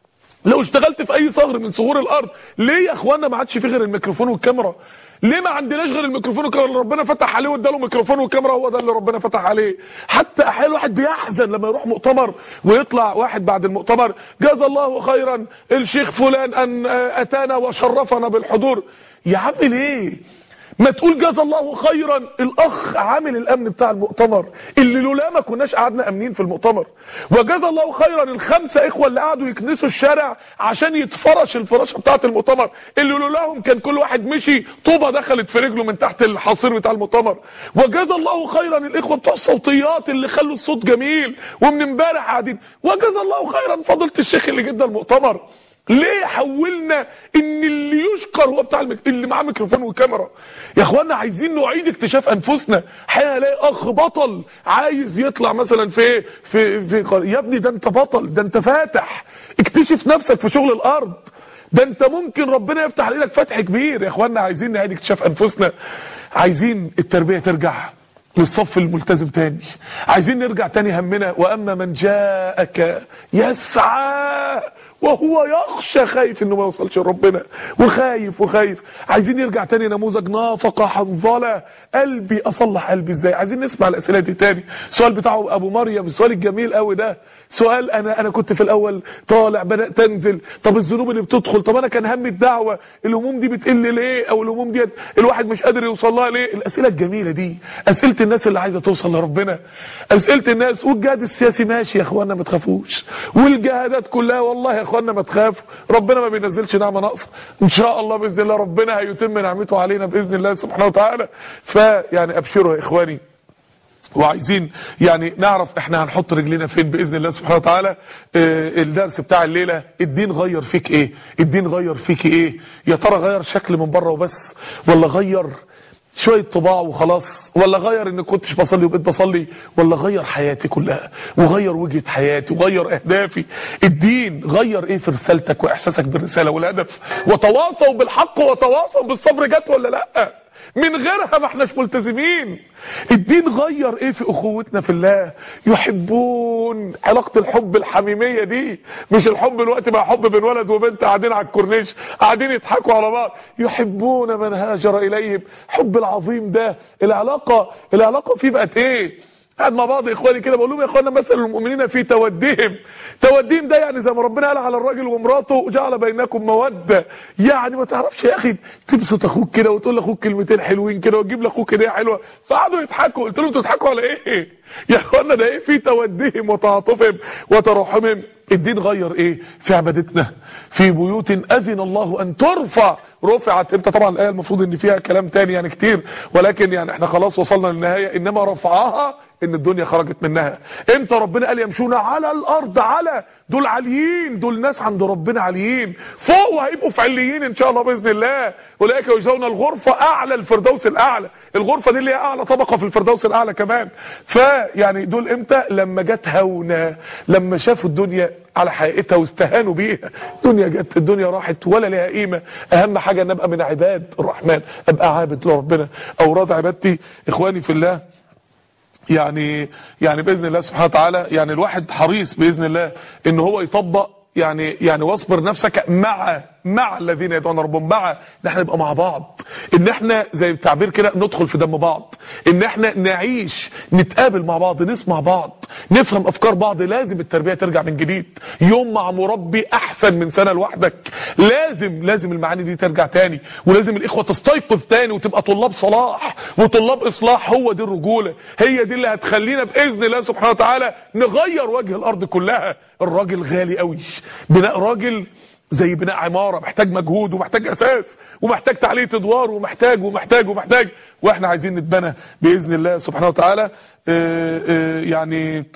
لو اشتغلت في اي ثغر من ثغور الارض ليه يا اخوانا ما عادش في غير الميكروفون والكاميرا ليه ما عندناش غير الميكروفون والكاميرا اللي ربنا فتح عليه واداله ميكروفون وكاميرا هو ده اللي ربنا فتح عليه حتى احيانا الواحد بيحزن لما يروح مؤتمر ويطلع واحد بعد المؤتمر جزا الله خيرا الشيخ فلان ان اتانا وشرفنا بالحضور يا عم ليه ما تقول جزا الله خيرا الاخ عامل الامن بتاع المؤتمر اللي لولا ما كناش قعدنا امنين في المؤتمر وجزا الله خيرا الخمسه اخوه اللي قعدوا يكنسوا الشارع عشان يتفرش الفراشه بتاعه المؤتمر اللي لولاهم كان كل واحد مشي طوبه دخلت في رجله من تحت الحصير بتاع المؤتمر وجزا الله خيرا الاخوه بتوع الصوتيات اللي خلوا الصوت جميل ومن امبارح قاعدين وجزا الله خيرا فضيله الشيخ اللي جدا المؤتمر ليه حولنا ان اللي يشكر هو بتاع المك... اللي معاه ميكروفون وكاميرا يا اخوانا عايزين نعيد اكتشاف انفسنا احيانا الاقي اخ بطل عايز يطلع مثلا في في في قر- يا ابني ده انت بطل ده انت فاتح اكتشف نفسك في شغل الارض ده انت ممكن ربنا يفتح عليك فتح كبير يا اخوانا عايزين نعيد اكتشاف انفسنا عايزين التربيه ترجع للصف الملتزم تاني عايزين نرجع تاني همنا واما من جاءك يسعى وهو يخشى خايف انه ما يوصلش لربنا وخايف وخايف عايزين نرجع تاني نموذج نافقة حنظلة قلبي اصلح قلبي ازاي عايزين نسمع الاسئله دي تاني السؤال بتاعه ابو مريم السؤال الجميل قوي ده سؤال انا انا كنت في الاول طالع بدات انزل طب الذنوب اللي بتدخل طب انا كان همي الدعوه الهموم دي بتقل ليه او الهموم دي الواحد مش قادر يوصل لها ليه الاسئله الجميله دي اسئله الناس اللي عايزه توصل لربنا اسئله الناس والجهاد السياسي ماشي يا اخوانا ما تخافوش والجهادات كلها والله يا اخوانا ما تخافوا ربنا ما بينزلش نعمه ناقصه ان شاء الله باذن الله ربنا هيتم نعمته علينا باذن الله سبحانه وتعالى فيعني ابشروا يا اخواني وعايزين يعني نعرف احنا هنحط رجلينا فين باذن الله سبحانه وتعالى اه الدرس بتاع الليله الدين غير فيك ايه الدين غير فيك ايه يا ترى غير شكل من بره وبس ولا غير شويه طباع وخلاص ولا غير ان كنتش بصلي وبقيت بصلي ولا غير حياتي كلها وغير وجهه حياتي وغير اهدافي الدين غير ايه في رسالتك واحساسك بالرساله والهدف وتواصوا بالحق وتواصوا بالصبر جت ولا لا من غيرها ما احناش ملتزمين الدين غير ايه في اخوتنا في الله يحبون علاقة الحب الحميمية دي مش الحب الوقت بقى حب بين ولد وبنت قاعدين على الكورنيش قاعدين يضحكوا على بعض يحبون من هاجر اليهم حب العظيم ده العلاقة العلاقة فيه بقت ايه قاعد مع بعض اخواني كده بقول لهم يا اخوانا مثل المؤمنين في تودهم تودهم ده يعني زي ما ربنا قال على الراجل ومراته جعل بينكم موده يعني ما تعرفش يا اخي تبسط اخوك كده وتقول لاخوك كلمتين حلوين كده وتجيب لاخوك هديه حلوه فقعدوا يضحكوا قلت لهم تضحكوا على ايه يا اخوانا ده ايه في تودهم وتعاطفهم وتراحمهم الدين غير ايه في عبادتنا في بيوت اذن الله ان ترفع رفعت انت طبعا الايه المفروض ان فيها كلام تاني يعني كتير ولكن يعني احنا خلاص وصلنا للنهايه انما رفعها ان الدنيا خرجت منها امتى ربنا قال يمشون على الارض على دول عاليين دول ناس عند ربنا عاليين فوق وهيبقوا في عليين ان شاء الله باذن الله اولئك يجزون الغرفه اعلى الفردوس الاعلى الغرفه دي اللي هي اعلى طبقه في الفردوس الاعلى كمان فيعني دول امتى لما جت هونه لما شافوا الدنيا على حقيقتها واستهانوا بيها الدنيا جت الدنيا راحت ولا ليها قيمه اهم حاجه ان ابقى من عباد الرحمن ابقى عابد لربنا اوراد عبادتي اخواني في الله يعني يعني باذن الله سبحانه وتعالى يعني الواحد حريص باذن الله ان هو يطبق يعني يعني واصبر نفسك مع مع الذين يدعون ربهم مع ان احنا نبقى مع بعض ان احنا زي التعبير كده ندخل في دم بعض ان احنا نعيش نتقابل مع بعض نسمع بعض نفهم افكار بعض لازم التربيه ترجع من جديد يوم مع مربي احسن من سنه لوحدك لازم لازم المعاني دي ترجع تاني ولازم الاخوه تستيقظ تاني وتبقى طلاب صلاح وطلاب اصلاح هو دي الرجوله هي دي اللي هتخلينا باذن الله سبحانه وتعالى نغير وجه الارض كلها الراجل غالي قوي بناء راجل زي بناء عمارة محتاج مجهود ومحتاج اساس ومحتاج تعلية ادوار ومحتاج ومحتاج ومحتاج واحنا عايزين نتبنى باذن الله سبحانه وتعالى اه اه يعني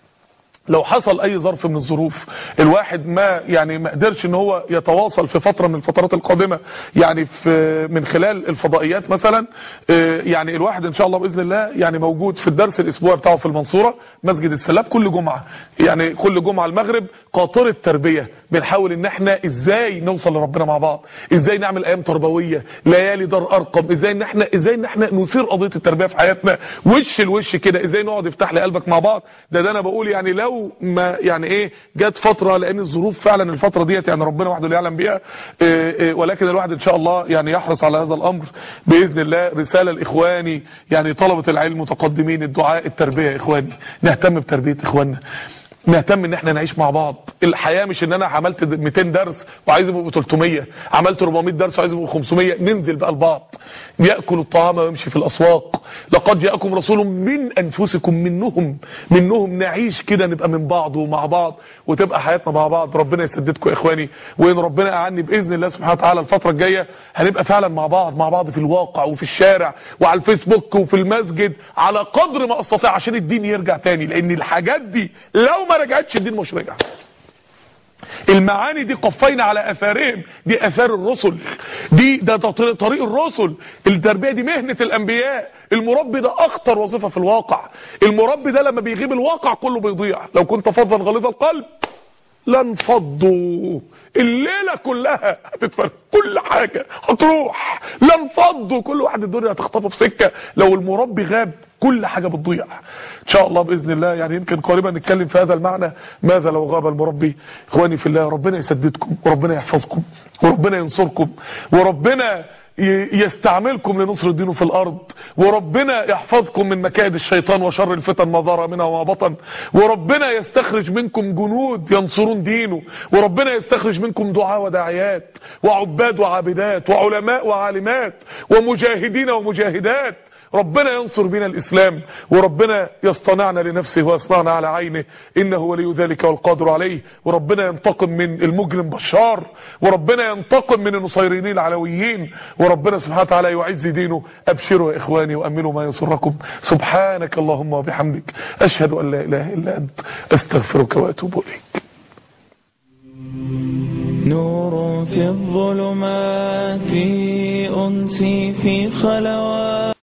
لو حصل اي ظرف من الظروف الواحد ما يعني ما قدرش ان هو يتواصل في فتره من الفترات القادمه يعني في من خلال الفضائيات مثلا يعني الواحد ان شاء الله باذن الله يعني موجود في الدرس الاسبوعي بتاعه في المنصوره مسجد السلاب كل جمعه يعني كل جمعه المغرب قاطره تربيه بنحاول ان احنا ازاي نوصل لربنا مع بعض ازاي نعمل ايام تربويه ليالي دار ارقم ازاي ان احنا ازاي ان احنا نثير قضيه التربيه في حياتنا وش لوش كده ازاي نقعد افتح لي قلبك مع بعض ده ده انا بقول يعني لو ما يعني ايه جت فتره لان الظروف فعلا الفتره ديت يعني ربنا وحده اللي يعلم بيها إيه إيه ولكن الواحد ان شاء الله يعني يحرص على هذا الامر باذن الله رساله لاخواني يعني طلبه العلم متقدمين الدعاء التربيه يا اخواني نهتم بتربيه اخواننا نهتم ان احنا نعيش مع بعض الحياه مش ان انا عملت 200 درس وعايز يبقوا 300 عملت 400 درس وعايز يبقوا 500 ننزل بقى لبعض ياكل الطعام ويمشي في الاسواق لقد جاءكم رسول من انفسكم منهم منهم نعيش كده نبقى من بعض ومع بعض وتبقى حياتنا مع بعض ربنا يسددكم يا اخواني وان ربنا اعني باذن الله سبحانه وتعالى الفتره الجايه هنبقى فعلا مع بعض مع بعض في الواقع وفي الشارع وعلى الفيسبوك وفي المسجد على قدر ما استطيع عشان الدين يرجع تاني لان الحاجات دي لو ما رجعتش الدين مش رجع المعاني دي قفينا على اثارهم دي اثار الرسل دي ده طريق الرسل التربيه دي مهنه الانبياء المربي ده اخطر وظيفه في الواقع المربي ده لما بيغيب الواقع كله بيضيع لو كنت فظا غليظ القلب لانفضوا الليله كلها هتتفرق كل حاجه هتروح لانفضوا كل واحد الدنيا هتخطفه في سكه لو المربي غاب كل حاجه بتضيع ان شاء الله باذن الله يعني يمكن قريبا نتكلم في هذا المعنى ماذا لو غاب المربي اخواني في الله ربنا يسددكم وربنا يحفظكم وربنا ينصركم وربنا يستعملكم لنصر دينه في الارض وربنا يحفظكم من مكائد الشيطان وشر الفتن ما ظهر منها وما بطن وربنا يستخرج منكم جنود ينصرون دينه وربنا يستخرج منكم دعاء وداعيات وعباد وعابدات وعلماء وعالمات ومجاهدين ومجاهدات ربنا ينصر بنا الإسلام وربنا يصطنعنا لنفسه ويصنعنا على عينه إنه ولي ذلك والقادر عليه وربنا ينتقم من المجرم بشار وربنا ينتقم من النصيريين العلويين وربنا سبحانه وتعالى يعز دينه أبشروا يا إخواني وأمنوا ما يسركم سبحانك اللهم وبحمدك أشهد أن لا إله إلا أنت أستغفرك وأتوب إليك نور في الظلمات أنسي في خلوات